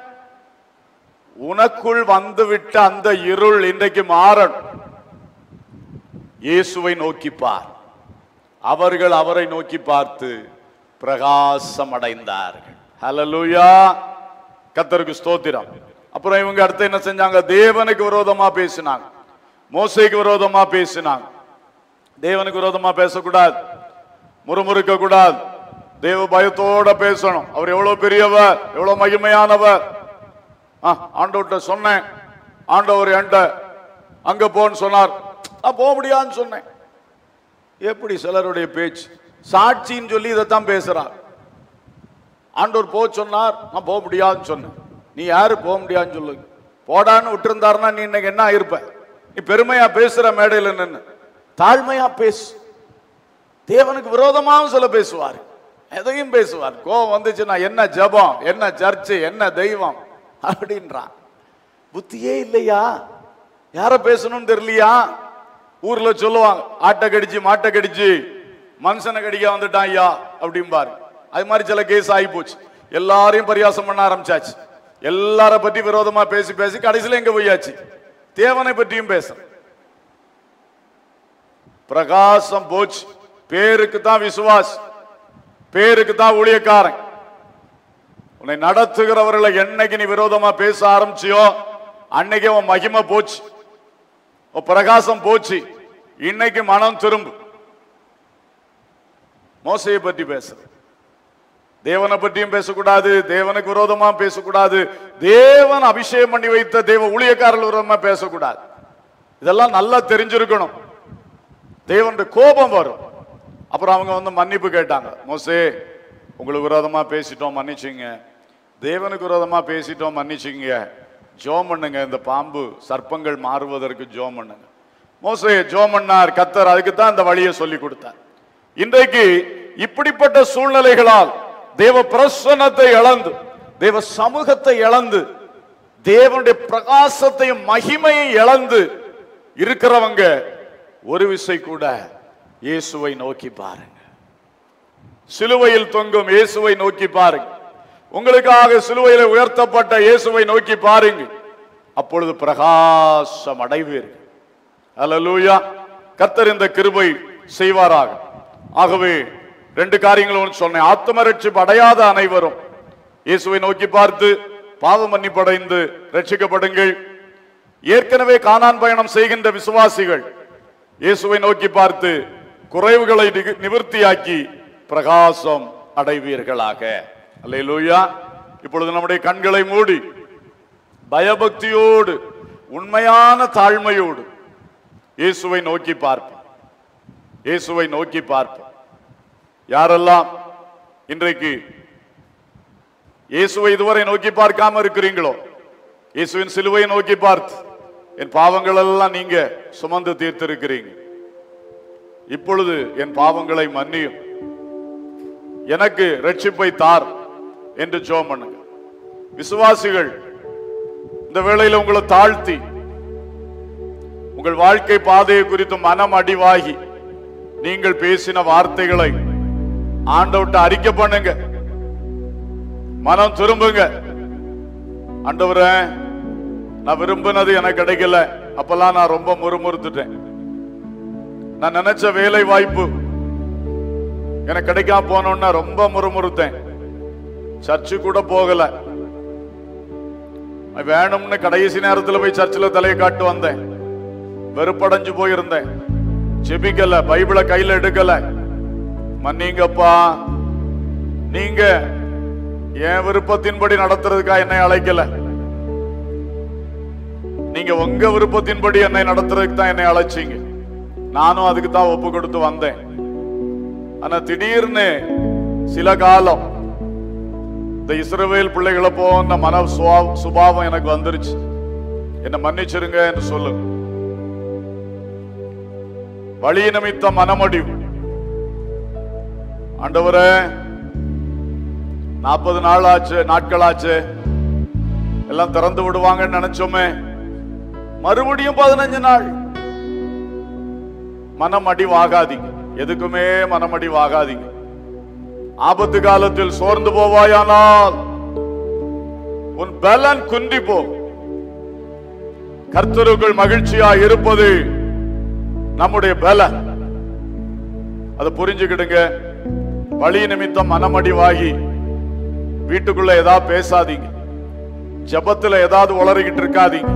உனக்குள் வந்துவிட்ட அந்த இருள் இன்றைக்கு மாறணும் இயேசுவை நோக்கி பார் அவர்கள் அவரை நோக்கி பார்த்து பிரகாசம் அடைந்தார்கள் ஹalleluya கர்த்தருக்கு ஸ்தோத்திரம் அப்புறம் இவங்க அடுத்து என்ன செஞ்சாங்க தேவனுக்கு விரோதமா பேசினாங்க மோசைக்கு விரோதமா பேசினாங்க தேவனுக்கு விரோதமா பேசக்கூடாது முறுமுறுக்க கூடாது தேவ பயத்தோட பேசணும் அவர் எவ்வளவு பெரியவர் எவ்வளவு மகிமையானவர் ஆ, ஆண்டவர்கிட்ட சொன்னேன் ஆண்டவர் என்கிட்ட அங்க போன்னு சொன்னார் நான் போக முடியாதுன்னு சொன்னேன் எப்படி சிலருடைய பேச்சு சாட்சின்னு சொல்லி இதைத்தான் பேசுறார் ஆண்டவர் போக சொன்னார் நான் போக முடியாதுன்னு சொன்னேன் நீ யாரு போக முடியாதுன்னு சொல்லு போடான்னு விட்டுருந்தாருன்னா நீ இன்னைக்கு என்ன ஆயிருப்ப நீ பெருமையா பேசுற மேடையில நின்னு தாழ்மையா பேசு தேவனுக்கு விரோதமாகவும் சில பேசுவார் எதையும் பேசுவார் கோபம் வந்துச்சுன்னா என்ன ஜெபம் என்ன சர்ச்சு என்ன தெய்வம் அப்படின்றான் புத்தியே இல்லையா யார பேசணும்னு தெரியலையா ஊர்ல சொல்லுவாங்க ஆட்டை கடிச்சு மாட்டை கடிச்சு மனுஷனை கடிக்க வந்துட்டான் ஐயா அப்படிம்பாரு அது மாதிரி சில கேஸ் ஆகி போச்சு எல்லாரையும் பரியாசம் பண்ண ஆரம்பிச்சாச்சு எல்லார பத்தி விரோதமா பேசி பேசி கடைசியில எங்க போயாச்சு தேவனை பற்றியும் பேச பிரகாசம் போச்சு பேருக்கு தான் விசுவாஸ் பேருக்கு தான் ஊழியக்காரன் உன்னை நடத்துகிறவர்களை என்னைக்கு நீ விரோதமா பேச ஆரம்பிச்சியோ அன்னைக்கு உன் மகிமை போச்சு உன் பிரகாசம் போச்சு இன்னைக்கு மனம் திரும்பு மோசையை பற்றி பேசுற தேவனை பற்றியும் பேசக்கூடாது தேவனுக்கு விரோதமா பேசக்கூடாது தேவன் அபிஷேகம் பண்ணி வைத்த தேவ ஊழியக்காரர்கள் விரோதமா பேசக்கூடாது இதெல்லாம் நல்லா தெரிஞ்சிருக்கணும் தேவனுடைய கோபம் வரும் அப்புறம் அவங்க வந்து மன்னிப்பு கேட்டாங்க மோசே உங்களுக்கு விரோதமா பேசிட்டோம் மன்னிச்சுங்க தேவனுக்கு விரோதமா பேசிட்டோம் மன்னிச்சுங்க ஜோம் பண்ணுங்க இந்த பாம்பு சர்ப்பங்கள் மாறுவதற்கு ஜோம் பண்ணுங்க மோசே ஜோம் பண்ணார் கத்தர் அதுக்கு தான் இந்த வழியை சொல்லி கொடுத்தார் இன்றைக்கு இப்படிப்பட்ட சூழ்நிலைகளால் தேவ பிரசன்னத்தை இழந்து தேவ சமூகத்தை இழந்து தேவனுடைய பிரகாசத்தையும் மகிமையை இழந்து இருக்கிறவங்க ஒரு விசை கூட இயேசுவை நோக்கி பாருங்க சிலுவையில் தொங்கும் இயேசுவை நோக்கி பாருங்க உங்களுக்காக சிலுவையில உயர்த்தப்பட்ட இயேசுவை நோக்கி பாருங்க அப்பொழுது பிரகாசம் அடைவீர்கள் அல்லேலூயா கர்த்தர் இந்த கிருபை செய்வாராக ஆகவே ரெண்டு காரியங்கள் ஒன்று சொன்னேன் ஆத்ம ரட்சிப்பு அடையாத அனைவரும் இயேசுவை நோக்கி பார்த்து பாவ மன்னிப்படைந்து ரட்சிக்கப்படுங்கள் ஏற்கனவே கானான் பயணம் செய்கின்ற விசுவாசிகள் இயேசுவை நோக்கி பார்த்து குறைவுகளை நிகு- நிவர்த்தியாக்கி பிரகாசம் அடைவீர்களாக அல்லேலூயா இப்பொழுது நம்முடைய கண்களை மூடி பயபக்தியோடு உண்மையான தாழ்மையோடு இயேசுவை நோக்கி பார்ப்போம் இயேசுவை நோக்கி பார்ப்போம் யாரெல்லாம் இன்றைக்கு இயேசுவை இதுவரை நோக்கி பார்க்காம இருக்கிறீங்களோ இயேசுவின் சிலுவையை நோக்கி பார்த்து என் பாவங்கள் எல்லாம் நீங்க சுமந்து தீர்த்திருக்கிறீங்க இப்பொழுது என் பாவங்களை மன்னியும் எனக்கு ரட்சிப்பை தார் என்று ஜெபம் பண்ணுங்க விசுவாசிகள் இந்த வேளையில உங்களை தாழ்த்தி உங்கள் வாழ்க்கை பாதையை குறித்து மனம் அடிவாகி நீங்கள் பேசின வார்த்தைகளை ஆண்டவர்ட்ட அறிக்கை பண்ணுங்க மனம் திரும்புங்க ஆண்டவரே நான் விரும்பினது எனக்கு கிடைக்கல அப்பெல்லாம் நான் ரொம்ப முறுமுறுத்துட்டேன் நான் நினைச்ச வேலை வாய்ப்பு எனக்கு கிடைக்காம போனோன்னா ரொம்ப முறுமுறுத்தேன் சர்ச்சு கூட போகல வேணும்னு கடைசி நேரத்துல போய் சர்ச்சில் தலையை காட்டு வந்தேன் வெறுப்படைஞ்சு போயிருந்தேன் ஜெபிக்கல பைபிளை கையில எடுக்கல மன்னிங்கப்பா நீங்க என் விருப்பத்தின்படி நடத்துறதுக்கா என்னை அழைக்கல நீங்க உங்க விருப்பத்தின்படி என்னை நடத்துறதுக்கு தான் என்னை அழைச்சீங்க நானும் அதுக்கு தான் ஒப்பு கொடுத்து வந்தேன் ஆனா திடீர்னு சில காலம் இந்த இஸ்ரவேல் பிள்ளைகளை போன்ற மன சுவா- சுபாவம் எனக்கு வந்துருச்சு என்னை மன்னிச்சிருங்க என்று சொல்லுங்க வழி நிமித்த மனமடிவு ஆண்டவரே நாற்பது நாள் ஆச்சு நாட்கள் ஆச்சு எல்லாம் திறந்து விடுவாங்கன்னு நினைச்சோமே மறுபடியும் பதினஞ்சு நாள் மனமடிவாகாதீங்க எதுக்குமே மனமடிவாகாதீங்க ஆபத்து காலத்தில் சோர்ந்து போவாயானால் உன் பலன் குன்றி போ கர்த்தருக்குள் மகிழ்ச்சியா இருப்பது நம்முடைய பலன் அதை புரிஞ்சுக்கிடுங்க வழி நிமித்தம் மனமடிவாகி வீட்டுக்குள்ள ஏதாவது பேசாதீங்க ஜெபத்துல ஏதாவது உளறிக்கிட்டு இருக்காதீங்க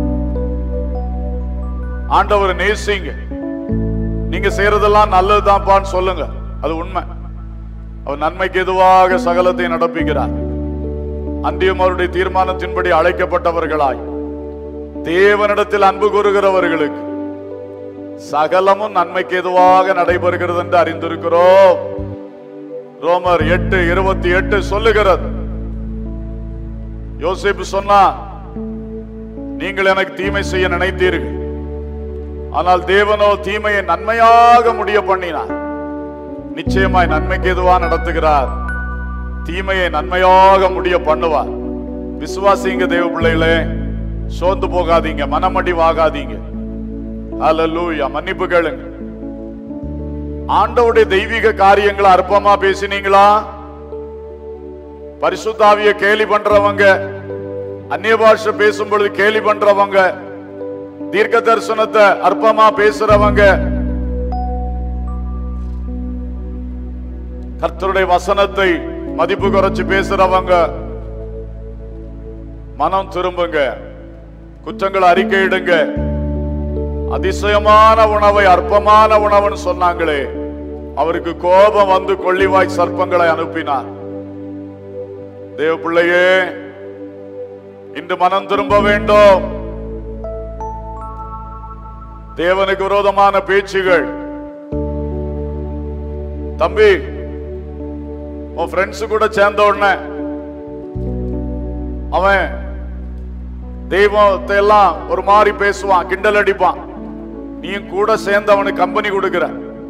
ஆண்டவரை நேசிங்க நீங்க செய்யறதெல்லாம் நல்லதுதான்ப்பான்னு சொல்லுங்க அது உண்மை அவர் நன்மைக்கு எதுவாக சகலத்தை நடப்பிக்கிறார் அன்றியும் அவருடைய தீர்மானத்தின்படி அழைக்கப்பட்டவர்களாய் தேவனிடத்தில் அன்பு கூறுகிறவர்களுக்கு சகலமும் நன்மைக்கு எதுவாக நடைபெறுகிறது என்று அறிந்திருக்கிறோம் ரோமர் எட்டு இருபத்தி எட்டு சொல்லுகிறது யோசிப்பு சொன்னா நீங்கள் எனக்கு தீமை செய்ய நினைத்தீர்கள் ஆனால் தேவனோ தீமையை நன்மையாக முடிய பண்ணினார் நிச்சயமாய் நன்மைக்கு எதுவா நடத்துகிறார் தீமையை நன்மையாக முடிய பண்ணுவார் விசுவாசிங்க தேவ பிள்ளைகளே சோர்ந்து போகாதீங்க மனமடிவாகாதீங்க அல்லூயா மன்னிப்பு கேளுங்க ஆண்டவுடைய தெய்வீக காரியங்களை அற்பமா பேசினீங்களா பரிசுத்தாவிய கேலி பண்றவங்க அந்நிய பாஷை பேசும் பொழுது கேலி பண்றவங்க தீர்க்க தரிசனத்தை அற்பமா பேசுறவங்க கர்த்தருடைய வசனத்தை மதிப்பு குறைச்சு பேசுறவங்க மனம் திரும்புங்க குற்றங்களை அறிக்கையிடுங்க அதிசயமான உணவை அற்பமான உணவுன்னு சொன்னாங்களே அவருக்கு கோபம் வந்து கொள்ளிவாய் சர்ப்பங்களை அனுப்பினார் தேவ பிள்ளையே இன்று மனம் திரும்ப வேண்டும் தேவனுக்கு விரோதமான பேச்சுகள் தம்பி உன் ஃப்ரெண்ட்ஸ் கூட சேர்ந்த உடனே அவன் தெய்வத்தை எல்லாம் ஒரு மாதிரி பேசுவான் கிண்டல் அடிப்பான் நீயும் கூட சேர்ந்து அவனுக்கு கம்பெனி கொடுக்கிற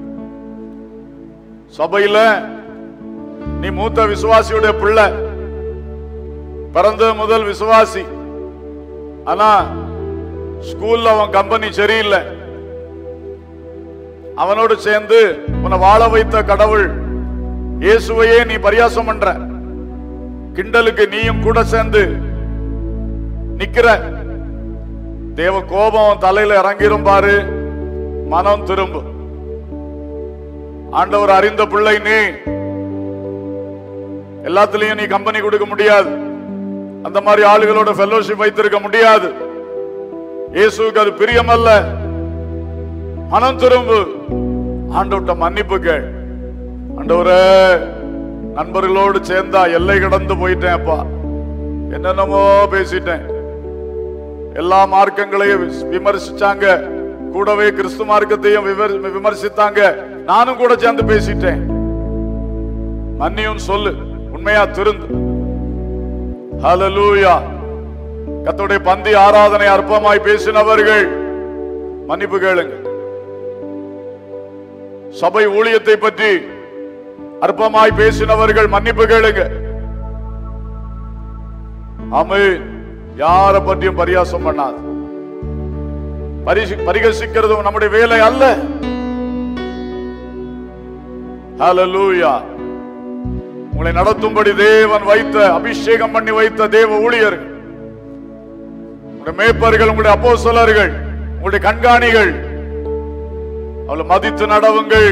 சபையில நீ மூத்த விசுவாசியுடைய பிள்ளை பிறந்த முதல் விசுவாசி ஆனா ஸ்கூல்ல அவன் கம்பெனி சரியில்லை அவனோடு சேர்ந்து உன்னை வாழ வைத்த கடவுள் இயேசுவையே நீ பரியாசம் பண்ற கிண்டலுக்கு நீயும் கூட சேர்ந்து நிக்கிற தேவ கோபம் உன் தலையில இறங்கிரும் பாரு மனம் திரும்பும் ஆண்டவர் அறிந்த பிள்ளை நீ எல்லாத்துலயும் நீ கம்பெனி கொடுக்க முடியாது அந்த மாதிரி ஆளுகளோட ஃபெல்லோஷிப் வைத்திருக்க முடியாது இயேசுவுக்கு அது பிரியமல்ல மனம் திரும்பு ஆண்டவர்ட்ட மன்னிப்பு கேள் ஆண்டவரே நண்பர்களோடு சேர்ந்தா எல்லை கடந்து போயிட்டேன் அப்பா என்னென்னமோ பேசிட்டேன் எல்லா மார்க்கங்களையும் விஸ்- விமர்சிச்சாங்க கூடவே கிறிஸ்து மார்க்கத்தையும் விவர்- விமர்சித்தாங்க நானும் கூட சேர்ந்து பேசிட்டேன் மன்னியும் சொல்லு உண்மையா திருந்து ஹalleluya கர்த்தருடைய பந்தி ஆராதனை அற்பமாய் பேசினவர்கள் மன்னிப்பு கேளுங்க சபை ஊழியத்தை பற்றி அற்பமாய் பேசினவர்கள் மன்னிப்பு கேளுங்க ஆமே யார பற்றியும் பரியாசம் பண்ணாது பரிசி- பரிகசிக்கிறது நம்முடைய வேலை அல்ல ஹalleluya உங்களை நடத்தும்படி தேவன் வைத்த அபிஷேகம் பண்ணி வைத்த தேவ ஊழியர்கள் உங்களுடைய மேய்ப்பர்கள் உங்களுடைய அப்போஸ்தலர்கள் உங்களுடைய கண்காணிகள் அவளை மதித்து நடவுங்கள்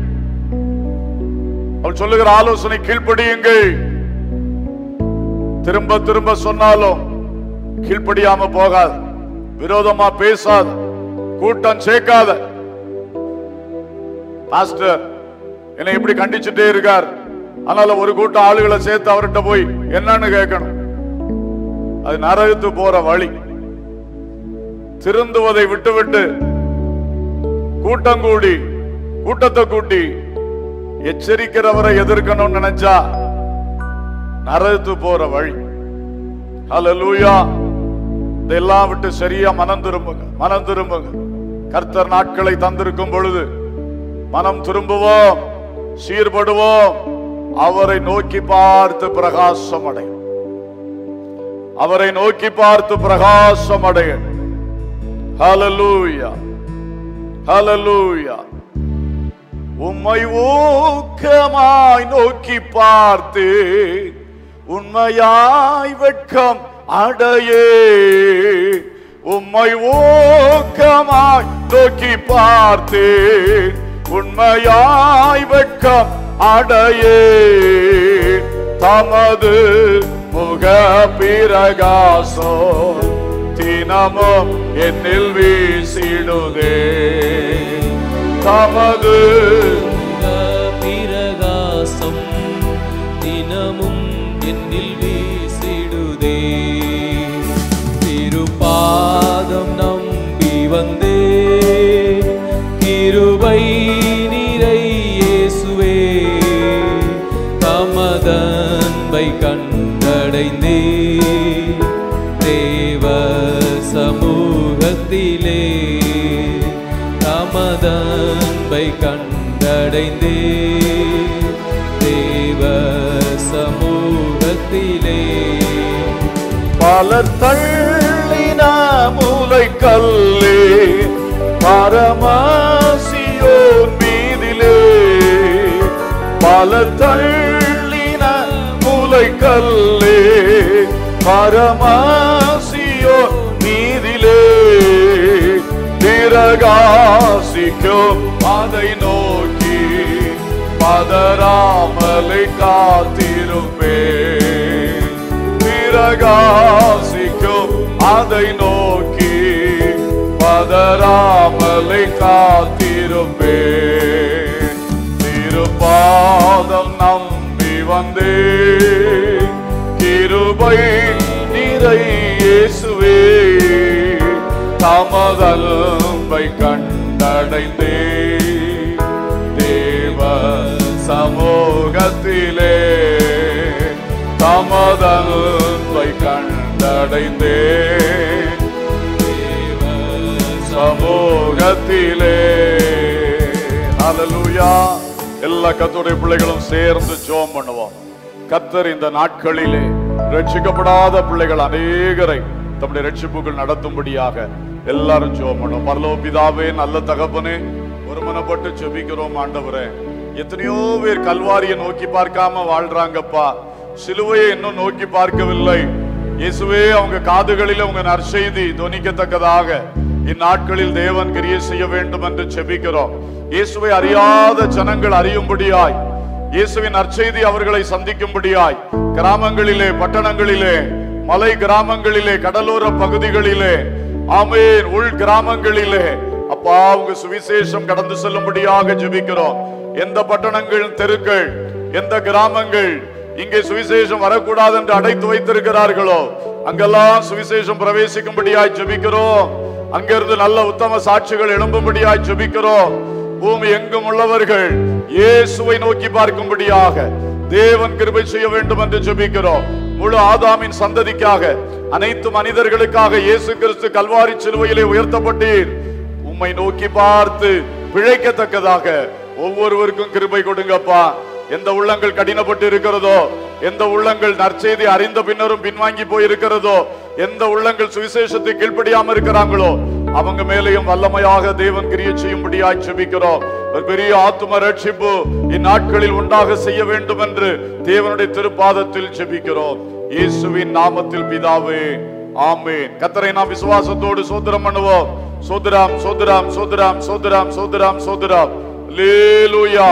அவள் சொல்லுகிற ஆலோசனை கீழ்ப்படியுங்கள் திரும்ப திரும்ப சொன்னாலும் கீழ்ப்படியாம போகாது விரோதமா பேசாத கூட்டம் சேர்க்காத பாஸ்டர் என்னை இப்படி கண்டிச்சுட்டே இருக்கார் அதனால ஒரு கூட்டம் ஆளுகளை சேர்த்து அவர்கிட்ட போய் என்னன்னு கேட்கணும் அது நரகத்து போற வழி திருந்துவதை விட்டுவிட்டு கூட்டம் கூடி கூட்டத்தை கூட்டி எச்சரிக்கிறவரை எதிர்க்கணும்னு நினைச்சா நரகத்து போற வழி ஹalleluya இதெல்லாம் விட்டு சரியா மனம் திரும்புங்க மனம் திரும்புங்க கர்த்தர் நாட்களை தந்திருக்கும் பொழுது மனம் திரும்புவோம் சீர்படுவோம் அவரை நோக்கி பார்த்து பிரகாசம் அடையும் அவரை நோக்கி பார்த்து பிரகாசம் அடையும் ஹalleluya ஹalleluya உம்மை ஊக்கமாய் நோக்கி பார்த்து உண்மையாய் வெட்கம் அடையே உம்மை ஊக்கமாய் நோக்கி பார்த்து உண்மையாய் வெட்கம் அடையே தமது முக பிரகாசோ தினமும் என்னில் வீசிடுதே தமது பிரகாசம் தினமும் என்னில் வீசிடுதே திருப்பாதம் நம்பி வந்தே கிருபை நிறை இயேசுவே தமதன்பை கண்டடைந்தே தேவ சமூகத்திலே தமதன்பை கண்டடைந்தே தேவ சமூகத்திலே பலர் தள்ளின மூலை கல்லே பரமாசியோர் மீதிலே பலர் தள்ளின மூலை கல்லே பரமாசியோர் மீதிலே திரகாசிக்கும் அதை நோக்கி பதராமலை காத்திருப்பேன் பிரகாசிக்கும் அதை நோக்கி பதராமலை காத்திருப்பேன் திருப்பாதம் நம்பி வந்தே கிருபை நிறை இயேசுவே தமதல்பை கண்டடைந்தே தேவ சமூகத்திலே தமதல்பை கண்டடைந்தே தேவ சமூகத்திலே ஹalleluya எல்லா கர்த்தருடைய பிள்ளைகளும் சேர்ந்து ஜெபம் பண்ணுவோம் கத்தர் இந்த நாட்களிலே ரட்சிக்கப்படாத பிள்ளைகள் அநேகரை தம்முடைய ரட்சிப்புகள் நடத்தும்படியாக எல்லாரும் ஜெபம் பண்ணுவோம் பரலோக பிதாவே நல்ல தகப்பனே ஒருமனப்பட்டு ஜெபிக்கிறோம் ஆண்டவரே எத்தனையோ பேர் கல்வாரியை நோக்கி பார்க்காம வாழ்றாங்கப்பா சிலுவையை இன்னும் நோக்கி பார்க்கவில்லை இயேசுவே அவங்க காதுகளில் உங்க நற்செய்தி துணிக்கத்தக்கதாக இந்நாட்களில் தேவன் கிரியை செய்ய வேண்டும் என்று செபிக்கிறோம் இயேசுவை அறியாத ஜனங்கள் அறியும்படியாய் இயேசுவின் நற்செய்தி அவர்களை சந்திக்கும்படியாய் கிராமங்களிலே பட்டணங்களிலே மலை கிராமங்களிலே கடலோர பகுதிகளிலே ஆமேன் உள் கிராமங்களிலே அப்பா உங்க சுவிசேஷம் கடந்து செல்லும்படியாக ஜெபிக்கிறோம் எந்த பட்டணங்கள் தெருக்கள் எந்த கிராமங்கள் இங்கே சுவிசேஷம் வரக்கூடாது என்று அடைத்து வைத்திருக்கிறார்களோ அங்கெல்லாம் சுவிசேஷம் பிரவேசிக்கும்படியாய் ஜெபிக்கிறோம் அங்கிருந்து நல்ல உத்தம சாட்சிகள் எழும்பும்படியாய் ஜெபிக்கிறோம் பூமி எங்கும் உள்ளவர்கள் இயேசுவை நோக்கி பார்க்கும்படியாக தேவன் கிருபை செய்ய வேண்டும் என்று ஜெபிக்கிறோம் முழு ஆதாமின் சந்ததிக்காக அனைத்து மனிதர்களுக்காக இயேசு கிறிஸ்து கல்வாரி சிலுவையிலே உயர்த்தப்பட்டீர் உம்மை நோக்கி பார்த்து பிழைக்கத்தக்கதாக ஒவ்வொருவருக்கும் கிருபை கொடுங்கப்பா எந்த உள்ளங்கள் கடினப்பட்டு இருக்கிறதோ எந்த உள்ளங்கள் நற்செய்தி அறிந்த பின்னரும் பின்வாங்கி போயிருக்கிறதோ எந்த உள்ளங்கள் சுவிசேஷத்தை கீழ்ப்படியாம இருக்கிறாங்களோ அவங்க மேலேயும் வல்லமையாக தேவன் கிரிய செய்யும்படியாய் ஜெபிக்கிறோம் ஒரு பெரிய ஆத்தும ரட்சிப்பு இந்நாட்களில் உண்டாக செய்ய வேண்டும் என்று தேவனுடைய திருப்பாதத்தில் ஜெபிக்கிறோம் இயேசுவின் நாமத்தில் பிதாவே ஆமென் கத்தரை நாம் விசுவாசத்தோடு சோதரம் பண்ணுவோம் சோதராம் சோதராம் சோதராம் சோதராம் சோதராம் சோதராம் லேலூயா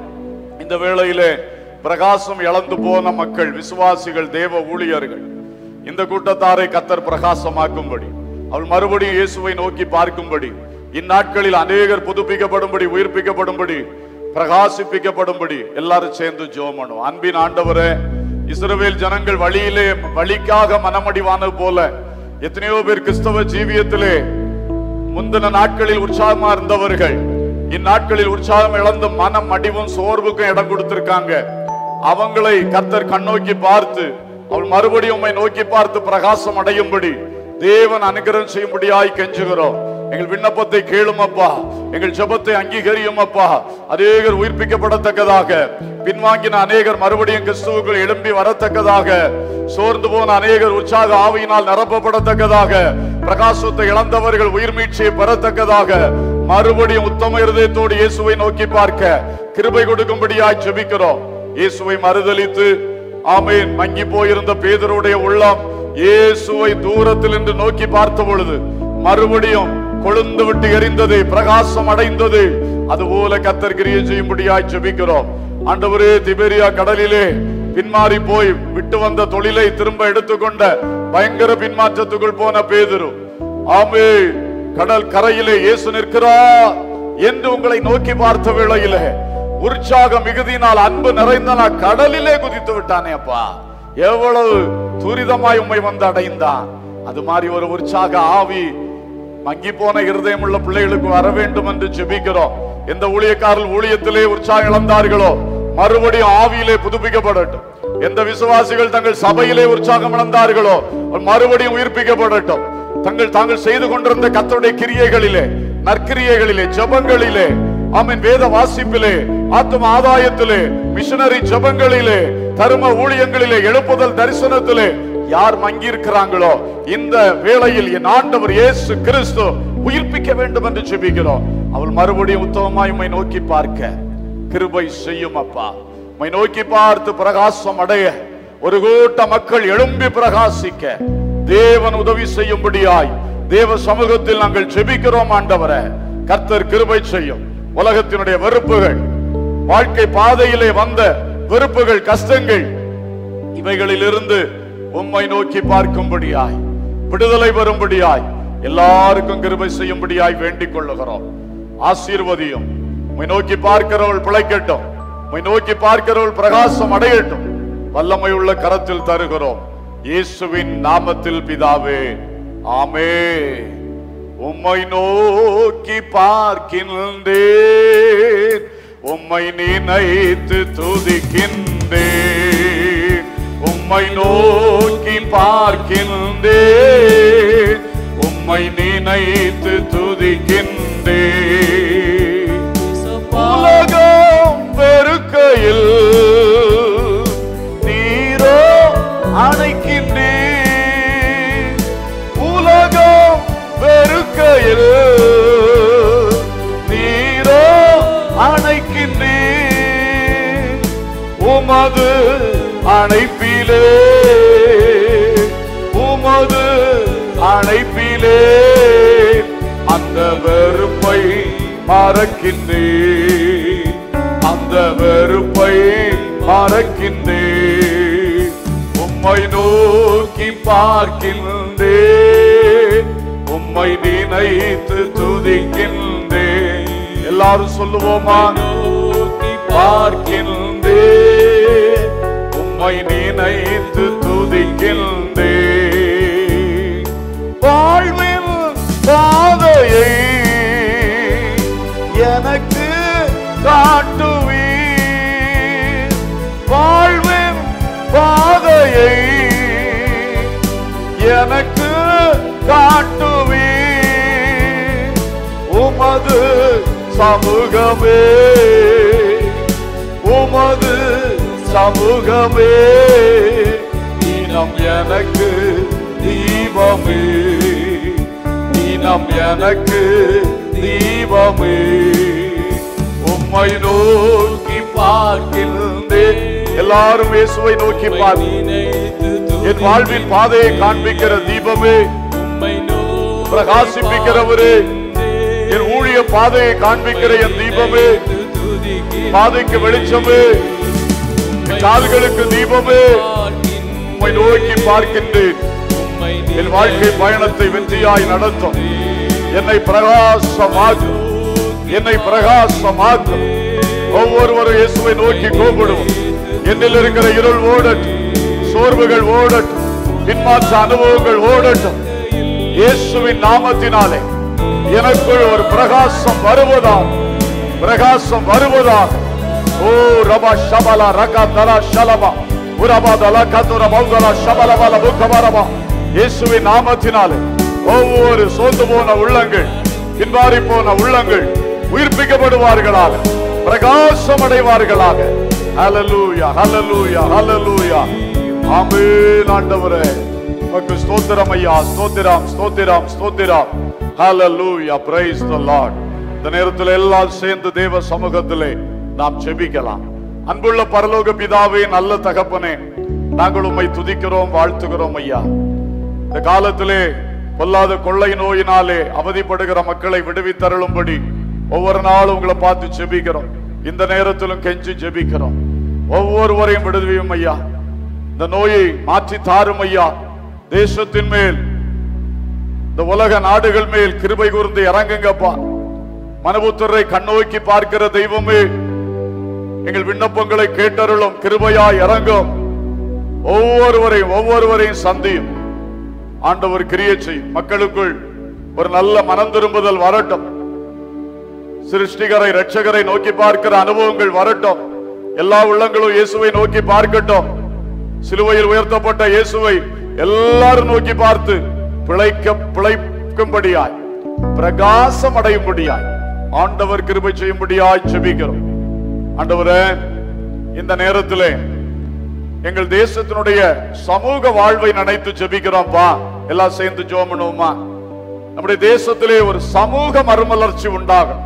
இந்த வேளையிலே பிரகாசம் இழந்து போன மக்கள் விசுவாசிகள் தேவ ஊழியர்கள் இந்த கூட்டத்தாரை கத்தர் பிரகாசமாக்கும்படி அவள் மறுபடியும் இயேசுவை நோக்கி பார்க்கும்படி இந்நாட்களில் அநேகர் புதுப்பிக்கப்படும்படி உயிர்ப்பிக்கப்படும்படி பிரகாசிப்பிக்கப்படும்படி எல்லாரும் சேர்ந்து ஜெபம் பண்ணுவோம் அன்பின் ஆண்டவரே இஸ்ரவேல் ஜனங்கள் வழியிலே வழிக்காக மனமடிவானது போல எத்தனையோ பேர் கிறிஸ்தவ ஜீவியத்திலே முந்தின நாட்களில் உற்சாகமா இருந்தவர்கள் இந்நாட்களில் உற்சாகம் இழந்து மனம் அடிவும் சோர்வுக்கும் இடம் கொடுத்திருக்காங்க அவங்களை கர்த்தர் கண்ணோக்கி பார்த்து அவள் மறுபடியும் உம்மை நோக்கி பார்த்து பிரகாசம் அடையும்படி தேவன் அனுகிரகம் செய்யும்படியாய் கெஞ்சுகிறோம் எங்கள் விண்ணப்பத்தை கேளும் அப்பா எங்கள் ஜெபத்தை அங்கீகரியும் அப்பா அநேகர் உயிர்ப்பிக்கப்படத்தக்கதாக பின்வாங்கின அநேகர் மறுபடியும் கிறிஸ்துவுக்குள் எழும்பி வரத்தக்கதாக சோர்ந்து போன அநேகர் உற்சாக ஆவியினால் நிரப்பப்படத்தக்கதாக பிரகாசத்தை இழந்தவர்கள் உயிர் மீட்சியை பெறத்தக்கதாக மறுபடியும் உத்தம இருதயத்தோடு இயேசுவை நோக்கி பார்க்க கிருபை கொடுக்கும்படியாய் ஜெபிக்கிறோம் இயேசுவை மறுதலித்து ஆமேன் மங்கி போயிருந்த பேதருடைய உள்ளம் இயேசுவை தூரத்தில் இருந்து நோக்கி பார்த்த பொழுது மறுபடியும் கொழுந்து விட்டு எரிந்தது பிரகாசம் அடைந்தது அதுபோல கத்தர் கிரியை செய்யும்படியாய் ஜெபிக்கிறோம் ஆண்டவரே திபெரியா கடலிலே பின்மாறி போய் விட்டு வந்த தொழிலை திரும்ப எடுத்துக்கொண்ட பயங்கர பின்மாற்றத்துக்குள் போன பேதுரு ஆமே கடல் கரையிலே இயேசு நிற்கிறார் என்று உங்களை நோக்கி பார்த்த வேளையிலே உற்சாக மிகுதியினால் அன்பு நிறைந்த நான் கடலிலே குதித்து விட்டானே அப்பா எவ்வளவு துரிதமாய் உம்மை வந்து அடைந்தான் அது மாதிரி ஒரு உற்சாக ஆவி மங்கி போன இருதயம் உள்ள பிள்ளைகளுக்கு வர வேண்டும் என்று ஜெபிக்கிறோம் எந்த ஊழியக்காரர்கள் ஊழியத்திலே உற்சாகம் இழந்தார்களோ மறுபடியும் ஆவியிலே புதுப்பிக்கப்படட்டும் எந்த விசுவாசிகள் தங்கள் சபையிலே உற்சாகம் இழந்தார்களோ மறுபடியும் உயிர்ப்பிக்கப்படட்டும் தங்கள் தாங்கள் செய்து கொண்டிருந்த கத்தருடைய கிரியைகளிலே நற்கிரியைகளிலே ஜெபங்களிலே ஆமென் வேத வாசிப்பிலே ஆத்ம ஆதாயத்திலே மிஷனரி ஜெபங்களிலே தரும ஊழியங்களிலே எழுப்புதல் தரிசனத்திலே யார் மங்கி இருக்கிறாங்களோ இந்த வேளையில் என் ஆண்டவர் இயேசு கிறிஸ்து உயிர்ப்பிக்க வேண்டும் என்று ஜெபிக்கிறோம் அவள் மறுபடியும் உத்தமமாய் உம்மை நோக்கி பார்க்க கிருபை செய்யும் அப்பா உம்மை நோக்கி பார்த்து பிரகாசம் அடைய ஒரு கூட்ட மக்கள் எழும்பி பிரகாசிக்க தேவன் உதவி செய்யும்படியாய் தேவ சமூகத்தில் நாங்கள் ஜெபிக்கிறோம் ஆண்டவரே கர்த்தர் கிருபை செய்யும் உலகத்தினுடைய வெறுப்புகள் வாழ்க்கை பாதையிலே வந்த வெறுப்புகள் கஷ்டங்கள் இவைகளிலிருந்து உம்மை நோக்கி பார்க்கும்படியாய் விடுதலை வரும்படியாய் எல்லாருக்கும் கிருபை செய்யும்படியாய் வேண்டிக் கொள்ளுகிறோம் ஆசீர்வதியும் உம்மை நோக்கி பார்க்கிறவள் பிழைக்கட்டும் உம்மை நோக்கி பார்க்கிறவள் பிரகாசம் அடையட்டும் வல்லமை உள்ள கரத்தில் தருகிறோம் இயேசுவின் நாமத்தில் பிதாவே ஆமே உம்மை நோக்கி பார்க்கின்றேன் உம்மை நினைத்து துதிக்கின்றேன் உம்மை நோக்கி பார்க்கின்றேன் உம்மை நினைத்து துதிக்கின்றேன் உலகம் பெருக்கையில் நீரோ அணைக்கின்றேன் உலகம் வெறுக்கையில் நீரோ அணைக்கின்றேன் உமது அணைப்பிலே உமது அணைப்பிலே அந்த வெறுப்பை மறக்கின்றேன் அந்த வெறுப்பை மறக்கின்றேன் உம்மை நோக்கி பார்க்கின்றேன் உம்மை நினைத்து துதிக்கின்றேன் எல்லாரும் சொல்லுவோமா நோக்கி பார்க்கின்றேன் உம்மை நினைத்து துதிக்கின்றேன் வாழ்வின் பாதையை எனக்கு காட்டுவீர் வாழ்வின் பாதையை எனக்கு காட்டுவீர் உமது சமூகமே உமது சமூகமே இனம் எனக்கு தீபமே இனம் எனக்கு தீபமே உம்மை நோக்கி பார்க்கின்றேன் எல்லாரும் இயேசுவை நோக்கி பார்க்க என் வாழ்வின் பாதையை காண்பிக்கிற தீபமே பிரகாசிப்பிக்கிறவரே என் ஊழிய பாதையை காண்பிக்கிற என் தீபமே பாதைக்கு வெளிச்சமே என் கால்களுக்கு தீபமே உம்மை நோக்கி பார்க்கின்றேன் என் வாழ்க்கை பயணத்தை வெற்றியாய் நடத்தும் என்னை பிரகாசமாக்கும் என்னை பிரகாசமாக்கும் ஒவ்வொருவரும் இயேசுவை நோக்கி கூப்பிடுவோம் என்னில் இருக்கிற இருள் ஓடட்டும் சோர்வுகள் ஓடட்டும் பின்மாற்ற அனுபவங்கள் ஓடட்டும் இயேசுவின் நாமத்தினாலே எனக்குள் ஒரு பிரகாசம் வருவதாக பிரகாசம் வருவதாக ஓ ரபா ஷபலா ரகா தலா ஷலபா உரபா தலா கதுர மௌதலா ஷபலபல புக்கமரபா இயேசுவின் நாமத்தினாலே ஒவ்வொரு சோர்ந்து போன உள்ளங்கள் பின்வாரி போன உள்ளங்கள் உயிர்ப்பிக்கப்படுவார்களாக பிரகாசம் அடைவார்களாக ஹalleluya ஹalleluya ஹalleluya ஆமென் ஆண்டவரே உமக்கு ஸ்தோத்திரம் ஐயா ஸ்தோத்திரம் ஸ்தோத்திரம் ஸ்தோத்திரம் ஹalleluya praise the lord இந்த நேரத்தில் எல்லாம் சேர்ந்து தேவ சமூகத்திலே நாம் ஜெபிக்கலாம் அன்புள்ள பரலோக பிதாவே நல்ல தகப்பனே நாங்கள் உம்மை துதிக்கிறோம் வாழ்த்துகிறோம் ஐயா இந்த காலத்திலே பொல்லாத கொள்ளை நோயினாலே அவதிப்படுகிற மக்களை விடுவித்தருளும்படி ஒவ்வொரு நாளும் உங்களை பார்த்து ஜெபிக்கிறோம் இந்த நேரத்திலும் கெஞ்சி ஜெபிக்கிறோம் ஒவ்வொருவரையும் விடுவியும் ஐயா இந்த நோயை மாற்றி தாரும் ஐயா தேசத்தின் மேல் இந்த உலக நாடுகள் மேல் கிருபை கூர்ந்து இறங்குங்கப்பா மனபுத்தரை கண்ணோக்கி பார்க்கிற தெய்வமே எங்கள் விண்ணப்பங்களை கேட்டருளும் கிருபையா இறங்கும் ஒவ்வொருவரையும் ஒவ்வொருவரையும் சந்தியும் ஆண்டவர் கிரியை செய்யும் மக்களுக்குள் ஒரு நல்ல மனம் திரும்புதல் வரட்டும் சிருஷ்டிகரை ரட்சகரை நோக்கி பார்க்கிற அனுபவங்கள் வரட்டும் எல்லா உள்ளங்களும் இயேசுவை நோக்கி பார்க்கட்டும் சிலுவையில் உயர்த்தப்பட்ட இயேசுவை எல்லாரும் நோக்கி பார்த்து பிழைக்க பிழைக்கும்படியாய் பிரகாசம் அடையும்படியாய் ஆண்டவர் கிருபை செய்யும்படியாய் செபிக்கிறோம் ஆண்டவரே இந்த நேரத்திலே எங்கள் தேசத்தினுடைய சமூக வாழ்வை நினைத்து ஜெபிக்கிறோம்ப்பா எல்லாம் சேர்ந்து ஜெபம் பண்ணுவோமா நம்முடைய தேசத்திலே ஒரு சமூக மறுமலர்ச்சி உண்டாகும்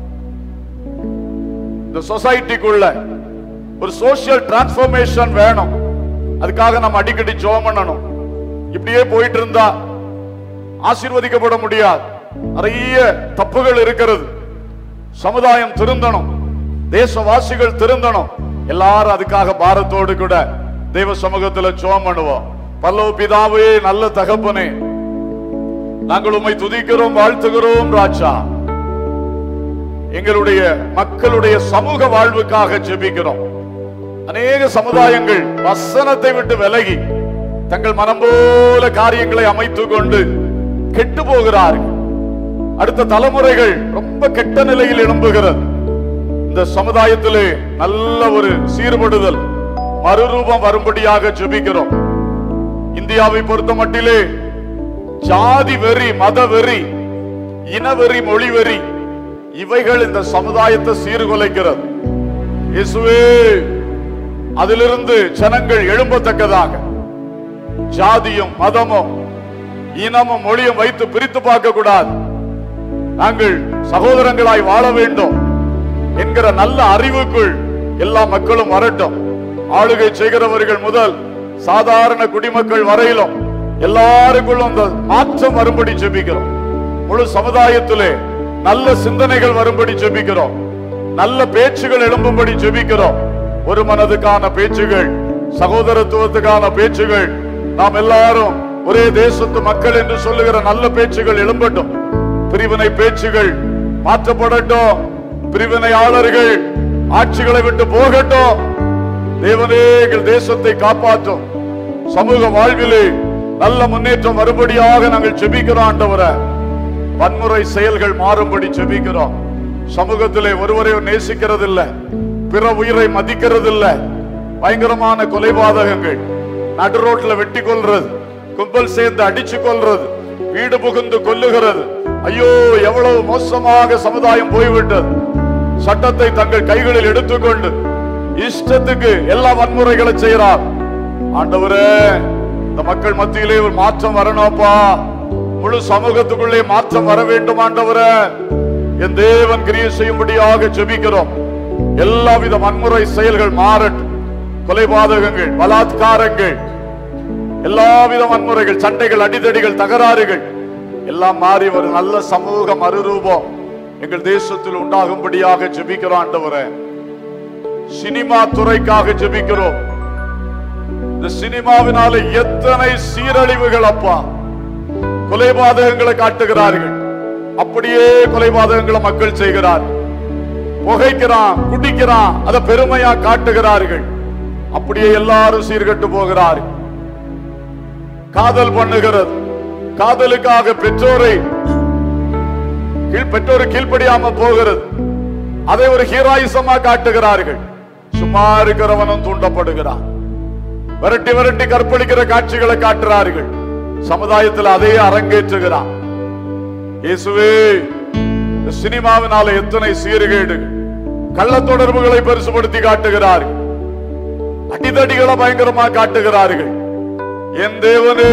இந்த சொசைட்டிக்குள்ள ஒரு சோசியல் டிரான்ஸ்பர்மேஷன் வேணும் அதுக்காக நம்ம அடிக்கடி ஜெபம் பண்ணணும் இப்படியே போயிட்டு இருந்தா ஆசீர்வதிக்கப்பட முடியாது நிறைய தப்புகள் இருக்கிறது சமுதாயம் திருந்தணும் தேசவாசிகள் திருந்தணும் எல்லாரும் அதுக்காக பாரத்தோடு கூட தெய்வ சமூகத்துல ஜெபம் பண்ணுவோம் பல்லவ பிதாவே நல்ல தகப்பனே நாங்கள் உம்மை துதிக்கிறோம் வாழ்த்துகிறோம் ராஜா எங்களுடைய மக்களுடைய சமூக வாழ்வுக்காக ஜெபிக்கிறோம் அநேக சமுதாயங்கள் வசனத்தை விட்டு விலகி தங்கள் மனம் போல காரியங்களை அமைத்துக் கொண்டு கெட்டு போகிறார்கள் அடுத்த தலைமுறைகள் ரொம்ப கெட்ட நிலையில் எழும்புகிறது இந்த சமுதாயத்திலே நல்ல ஒரு சீர்படுதல் மறுரூபம் வரும்படியாக ஜெபிக்கிறோம் இந்தியாவை பொறுத்த மட்டிலே ஜாதி வெறி மத வெறி இனவெறி மொழி வெறி இவைகள் இந்த சமுதாயத்தை சீர்குலைக்கிறது இயேசுவே அதிலிருந்து ஜனங்கள் எழும்பத்தக்கதாக ஜாதியும் மதமும் இனமும் மொழியும் வைத்து பிரித்து பார்க்க கூடாது நாங்கள் சகோதரங்களாய் வாழ வேண்டும் என்கிற நல்ல அறிவுக்குள் எல்லா மக்களும் வரட்டும் ஆளுகை செய்கிறவர்கள் முதல் சாதாரண குடிமக்கள் வரையிலும் எல்லாருக்குள்ளும் இந்த மாற்றம் வரும்படி ஜெபிக்கிறோம் முழு சமுதாயத்திலே நல்ல சிந்தனைகள் வரும்படி ஜெபிக்கிறோம் நல்ல பேச்சுகள் எழும்பும்படி ஜெபிக்கிறோம் ஒரு மனதுக்கான பேச்சுகள் சகோதரத்துவத்துக்கான பேச்சுகள் நாம் எல்லாரும் ஒரே தேசத்து மக்கள் என்று சொல்லுகிற நல்ல பேச்சுகள் எழும்பட்டும் பிரிவினை பேச்சுகள் மாற்றப்படட்டும் பிரிவினையாளர்கள் ஆட்சிகளை விட்டு போகட்டும் தேவனே எங்கள் தேசத்தை காப்பாற்றும் சமூக வாழ்விலே நல்ல முன்னேற்றம் வரும்படியாக நாங்கள் செபிக்கிறோம் ஆண்டவரை வன்முறை செயல்கள் மாறும்படி செபிக்கிறோம் சமூகத்திலே ஒருவரையும் நேசிக்கிறதில்ல பிற உயிரை மதிக்கிறதில்ல பயங்கரமான கொலைபாதகங்கள் நடு ரோட்ல வெட்டி கொல்றது கும்பல் சேர்ந்து அடிச்சு கொல்றது வீடு புகுந்து கொல்லுகிறது ஐயோ எவ்வளவு மோசமாக சமுதாயம் போய்விட்டது சட்டத்தை தங்கள் கைகளில் எடுத்துக்கொண்டு இஷ்டத்துக்கு எல்லா வன்முறைகளை செய்கிறார் ஆண்டவரே இந்த மக்கள் மத்தியிலே ஒரு மாற்றம் வரணும்ப்பா முழு சமூகத்துக்குள்ளே மாற்றம் வர வேண்டும் ஆண்டவரே என் தேவன் கிரியை செய்யும்படியாக ஜெபிக்கிறோம் எல்லாவித வன்முறை செயல்கள் மாறட்டும் கொலைபாதகங்கள் பலாத்காரங்கள் எல்லாவித வன்முறைகள் சண்டைகள் அடிதடிகள் தகராறுகள் எல்லாம் மாறி ஒரு நல்ல சமூக மறுரூபம் எங்கள் தேசத்தில் உண்டாகும்படியாக ஜெபிக்கிறோம் ஆண்டவரே சினிமா துறைக்காக ஜெபிக்கிறோம் இந்த சினிமாவினால எத்தனை சீரழிவுகள் அப்பா கொலைபாதகங்களை காட்டுகிறார்கள் அப்படியே கொலைபாதகங்களை மக்கள் செய்கிறார் புகைக்கிறான் குடிக்கிறான் அதை பெருமையா காட்டுகிறார்கள் அப்படியே எல்லாரும் சீர்கட்டு போகிறார்கள் காதல் பண்ணுகிறது காதலுக்காக பெற்றோரை கீழ் பெற்றோர் கீழ்ப்படியாம போகிறது அதை ஒரு ஹீராயிசமா காட்டுகிறார்கள் சும்மா இருக்கிறவனும் தூண்டப்படுகிறான் விரட்டி விரட்டி கற்பழிக்கிற காட்சிகளை காட்டுறார்கள் சமுதாயத்தில் அதையே அரங்கேற்றுகிறான் இயேசுவே இந்த சினிமாவினால எத்தனை சீர்கேடு கள்ள தொடர்புகளை பெருசுபடுத்தி காட்டுகிறார்கள் அடிதடிகளை பயங்கரமா காட்டுகிறார்கள் என் தேவனே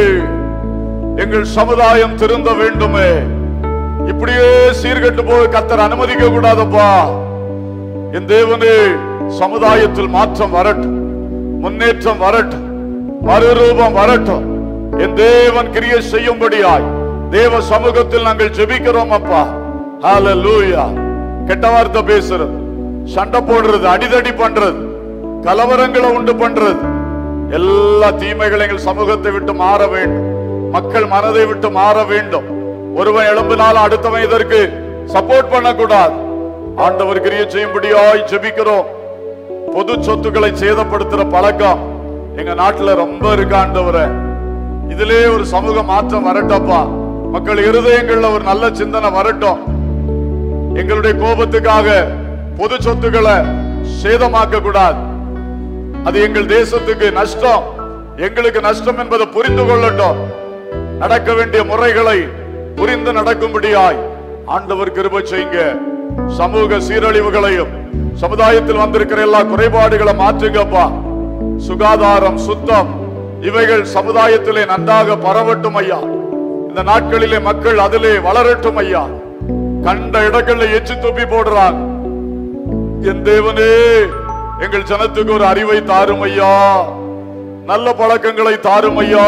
எங்கள் சமுதாயம் திருந்த வேண்டுமே இப்படியே சீர்கெட்டு போக கத்தர் அனுமதிக்க கூடாதப்பா என் தேவனே சமுதாயத்தில் மாற்றம் வரட்டும் முன்னேற்றம் வரட்டும் மறுரூபம் வரட்டும் என் தேவன் கிரியை செய்யும்படியாய் தேவ சமூகத்தில் நாங்கள் ஜெபிக்கிறோம் அப்பா ஹalleluya கெட்ட வார்த்தை பேசுறது சண்டை போடுறது அடிதடி பண்றது கலவரங்களை உண்டு பண்றது எல்லா தீமைகள் எங்கள் சமூகத்தை விட்டு மாற வேண்டும் மக்கள் மனதை விட்டு மாற வேண்டும் ஒருவன் எழும்பினால் அடுத்தவன் இதற்கு சப்போர்ட் பண்ணக்கூடாது ஆண்டவர் கிரியை செய்யும்படியாய் ஜெபிக்கிறோம் பொது சொத்துக்களை சேதப்படுத்துற பழக்கம் எங்க நாட்டுல ரொம்ப இருக்கு ஆண்டவரே இதிலே ஒரு சமூக மாற்றம் வரட்டப்பா மக்கள் இருதயங்கள்ல ஒரு நல்ல சிந்தனை வரட்டும் எங்களுடைய கோபத்துக்காக பொது சொத்துக்களை சேதமாக்க கூடாது அது எங்கள் தேசத்துக்கு நஷ்டம் எங்களுக்கு நஷ்டம் என்பதை புரிந்து கொள்ளட்டும் நடக்க வேண்டிய முறைகளை புரிந்து நடக்கும்படியாய் ஆண்டவர் கிருபை செய்யுங்க சமூக சீரழிவுகளையும் சமுதாயத்தில் வந்திருக்கிற எல்லா குறைபாடுகளை மாற்றுங்கப்பா சுகாதாரம் சுத்தம் இவைகள் சமுதாயத்திலே நன்றாக பரவட்டும் ஐயா இந்த நாட்களிலே மக்கள் அதிலே வளரட்டும் ஐயா கண்ட இடங்களில் எச்சு துப்பி போடுறாங்க என் தேவனே எங்கள் ஜனத்துக்கு ஒரு அறிவை தாரும் ஐயா நல்ல பழக்கங்களை தாரும் ஐயா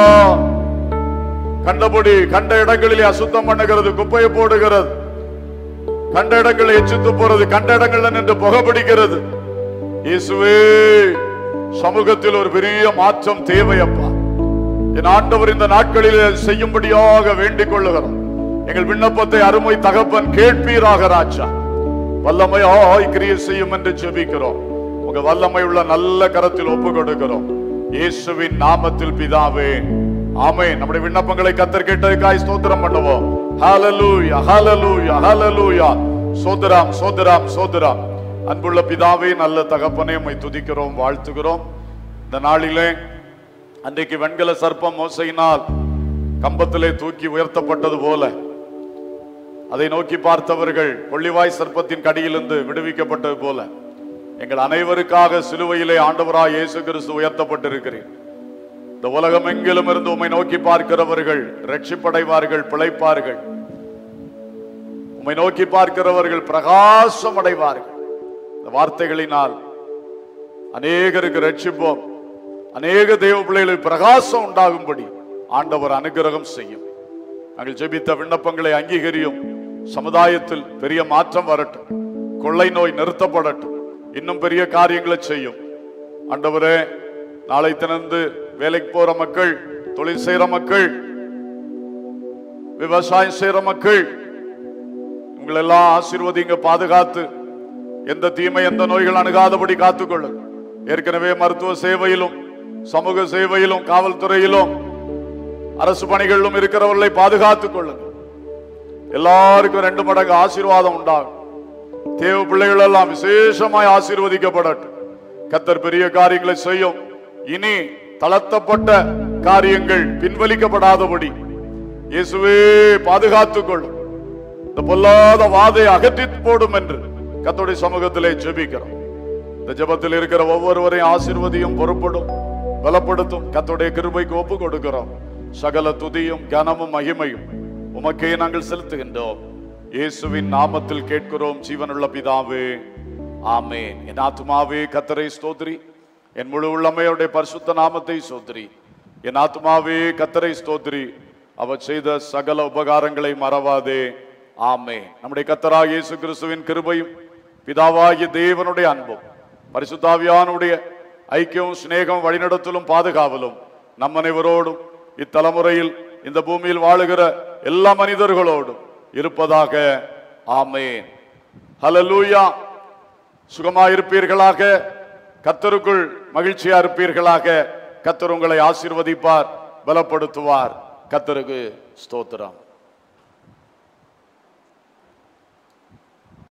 கண்டபடி கண்ட இடங்களிலே அசுத்தம் பண்ணுகிறது குப்பையை போடுகிறது கண்ட இடங்களில் எச்சு துப்புறது கண்ட இடங்கள்ல நின்று புகை பிடிக்கிறது இயேசுவே சமூகத்தில் ஒரு பெரிய மாற்றம் தேவை அப்பா என் ஆண்டவர் இந்த நாட்களில் செய்யும்படியாக வேண்டிக் கொள்ளுகிறோம் எங்கள் விண்ணப்பத்தை அருமை தகப்பன் கேட்பீராக ராஜா வல்லமையாய் கிரியை செய்யும் என்று ஜெபிக்கிறோம் உங்க வல்லமை உள்ள நல்ல கரத்தில் ஒப்பு கொடுக்கிறோம் இயேசுவின் நாமத்தில் பிதாவே ஆமே நம்முடைய விண்ணப்பங்களை கத்தர் கேட்டதுக்காய் ஸ்தோத்திரம் பண்ணுவோம் ஹalleluya ஹalleluya ஹalleluya சோதராம் சோதராம் சோதராம் அன்புள்ள பிதாவே நல்ல தகப்பனே உம்மை துதிக்கிறோம் வாழ்த்துகிறோம் இந்த நாளிலே அன்றைக்கு வெண்கல சர்ப்பம் மோசையினால் கம்பத்திலே தூக்கி உயர்த்தப்பட்டது போல அதை நோக்கி பார்த்தவர்கள் கொள்ளிவாய் சர்ப்பத்தின் கடியிலிருந்து விடுவிக்கப்பட்டது போல எங்கள் அனைவருக்காக சிலுவையிலே ஆண்டவராய் இயேசு கிறிஸ்து உயர்த்தப்பட்டிருக்கிறேன் இந்த உலகம் எங்கிலும் இருந்து உம்மை நோக்கி பார்க்கிறவர்கள் ரட்சிப்படைவார்கள் பிழைப்பார்கள் உம்மை நோக்கி பார்க்கிறவர்கள் பிரகாசம் அடைவார்கள் இந்த வார்த்தைகளினால் அநேகருக்கு ரட்சிப்போம் அநேக தேவ பிள்ளைகளுக்கு பிரகாசம் உண்டாகும்படி ஆண்டவர் அனுகிரகம் செய்யும் நாங்கள் ஜெபித்த விண்ணப்பங்களை அங்கீகரியும் சமுதாயத்தில் பெரிய மாற்றம் வரட்டும் கொள்ளை நோய் நிறுத்தப்படட்டும் இன்னும் பெரிய காரியங்களை செய்யும் ஆண்டவரே நாளை திறந்து வேலைக்கு போற மக்கள் தொழில் செய்யற மக்கள் விவசாயம் செய்யற மக்கள் உங்களெல்லாம் ஆசீர்வதிங்க பாதுகாத்து எந்த தீமை எந்த நோய்கள் அணுகாதபடி காத்துக்கொள்ளுங்க ஏற்கனவே மருத்துவ சேவையிலும் சமூக சேவையிலும் காவல்துறையிலும் அரசு பணிகளிலும் இருக்கிறவர்களை பாதுகாத்துக் கொள்ளுங்க எல்லாருக்கும் ரெண்டு மடங்கு ஆசீர்வாதம் உண்டாகும் தேவ பிள்ளைகள் எல்லாம் விசேஷமாய் ஆசீர்வதிக்கப்படட்டும் கத்தர் பெரிய காரியங்களை செய்யும் இனி தளர்த்தப்பட்ட காரியங்கள் பின்வலிக்கப்படாதபடி இயேசுவே பாதுகாத்துக் கொள்ளும் இந்த பொல்லாத வாதை அகற்றி போடும் என்று கத்தோடைய சமூகத்திலே ஜெபிக்கிறோம் இந்த ஜெபத்தில் இருக்கிற ஒவ்வொருவரையும் ஆசீர்வதியும் பொறுப்படும் பலப்படுத்தும் கத்தோடைய கிருபைக்கு ஒப்பு கொடுக்கிறோம் சகல துதியும் கனமும் மகிமையும் உமக்கே நாங்கள் செலுத்துகின்றோம் இயேசுவின் நாமத்தில் கேட்கிறோம் ஜீவனுள்ள பிதாவே ஆமென் என் ஆத்துமாவே கத்தரை ஸ்தோத்ரி என் முழு உள்ளமையுடைய பரிசுத்த நாமத்தை ஸ்தோத்ரி என் ஆத்துமாவே கத்தரை ஸ்தோத்ரி அவர் செய்த சகல உபகாரங்களை மறவாதே ஆமே நம்முடைய கத்தராக இயேசு கிறிஸ்துவின் கிருபையும் பிதாவாகிய தேவனுடைய அன்பும் பரிசுத்தாவியானுடைய ஐக்கியம் சிநேகம் வழிநடத்தலும் பாதுகாவலும் நம் அனைவரோடும் இத்தலைமுறையில் இந்த பூமியில் வாழுகிற எல்லா மனிதர்களோடும் இருப்பதாக ஆமேன் ஹalleluya சுகமாயிருப்பீர்களாக கத்தருக்குள் மகிழ்ச்சியா இருப்பீர்களாக கத்தர் உங்களை ஆசீர்வதிப்பார் பலப்படுத்துவார் கத்தருக்கு ஸ்தோத்திரம்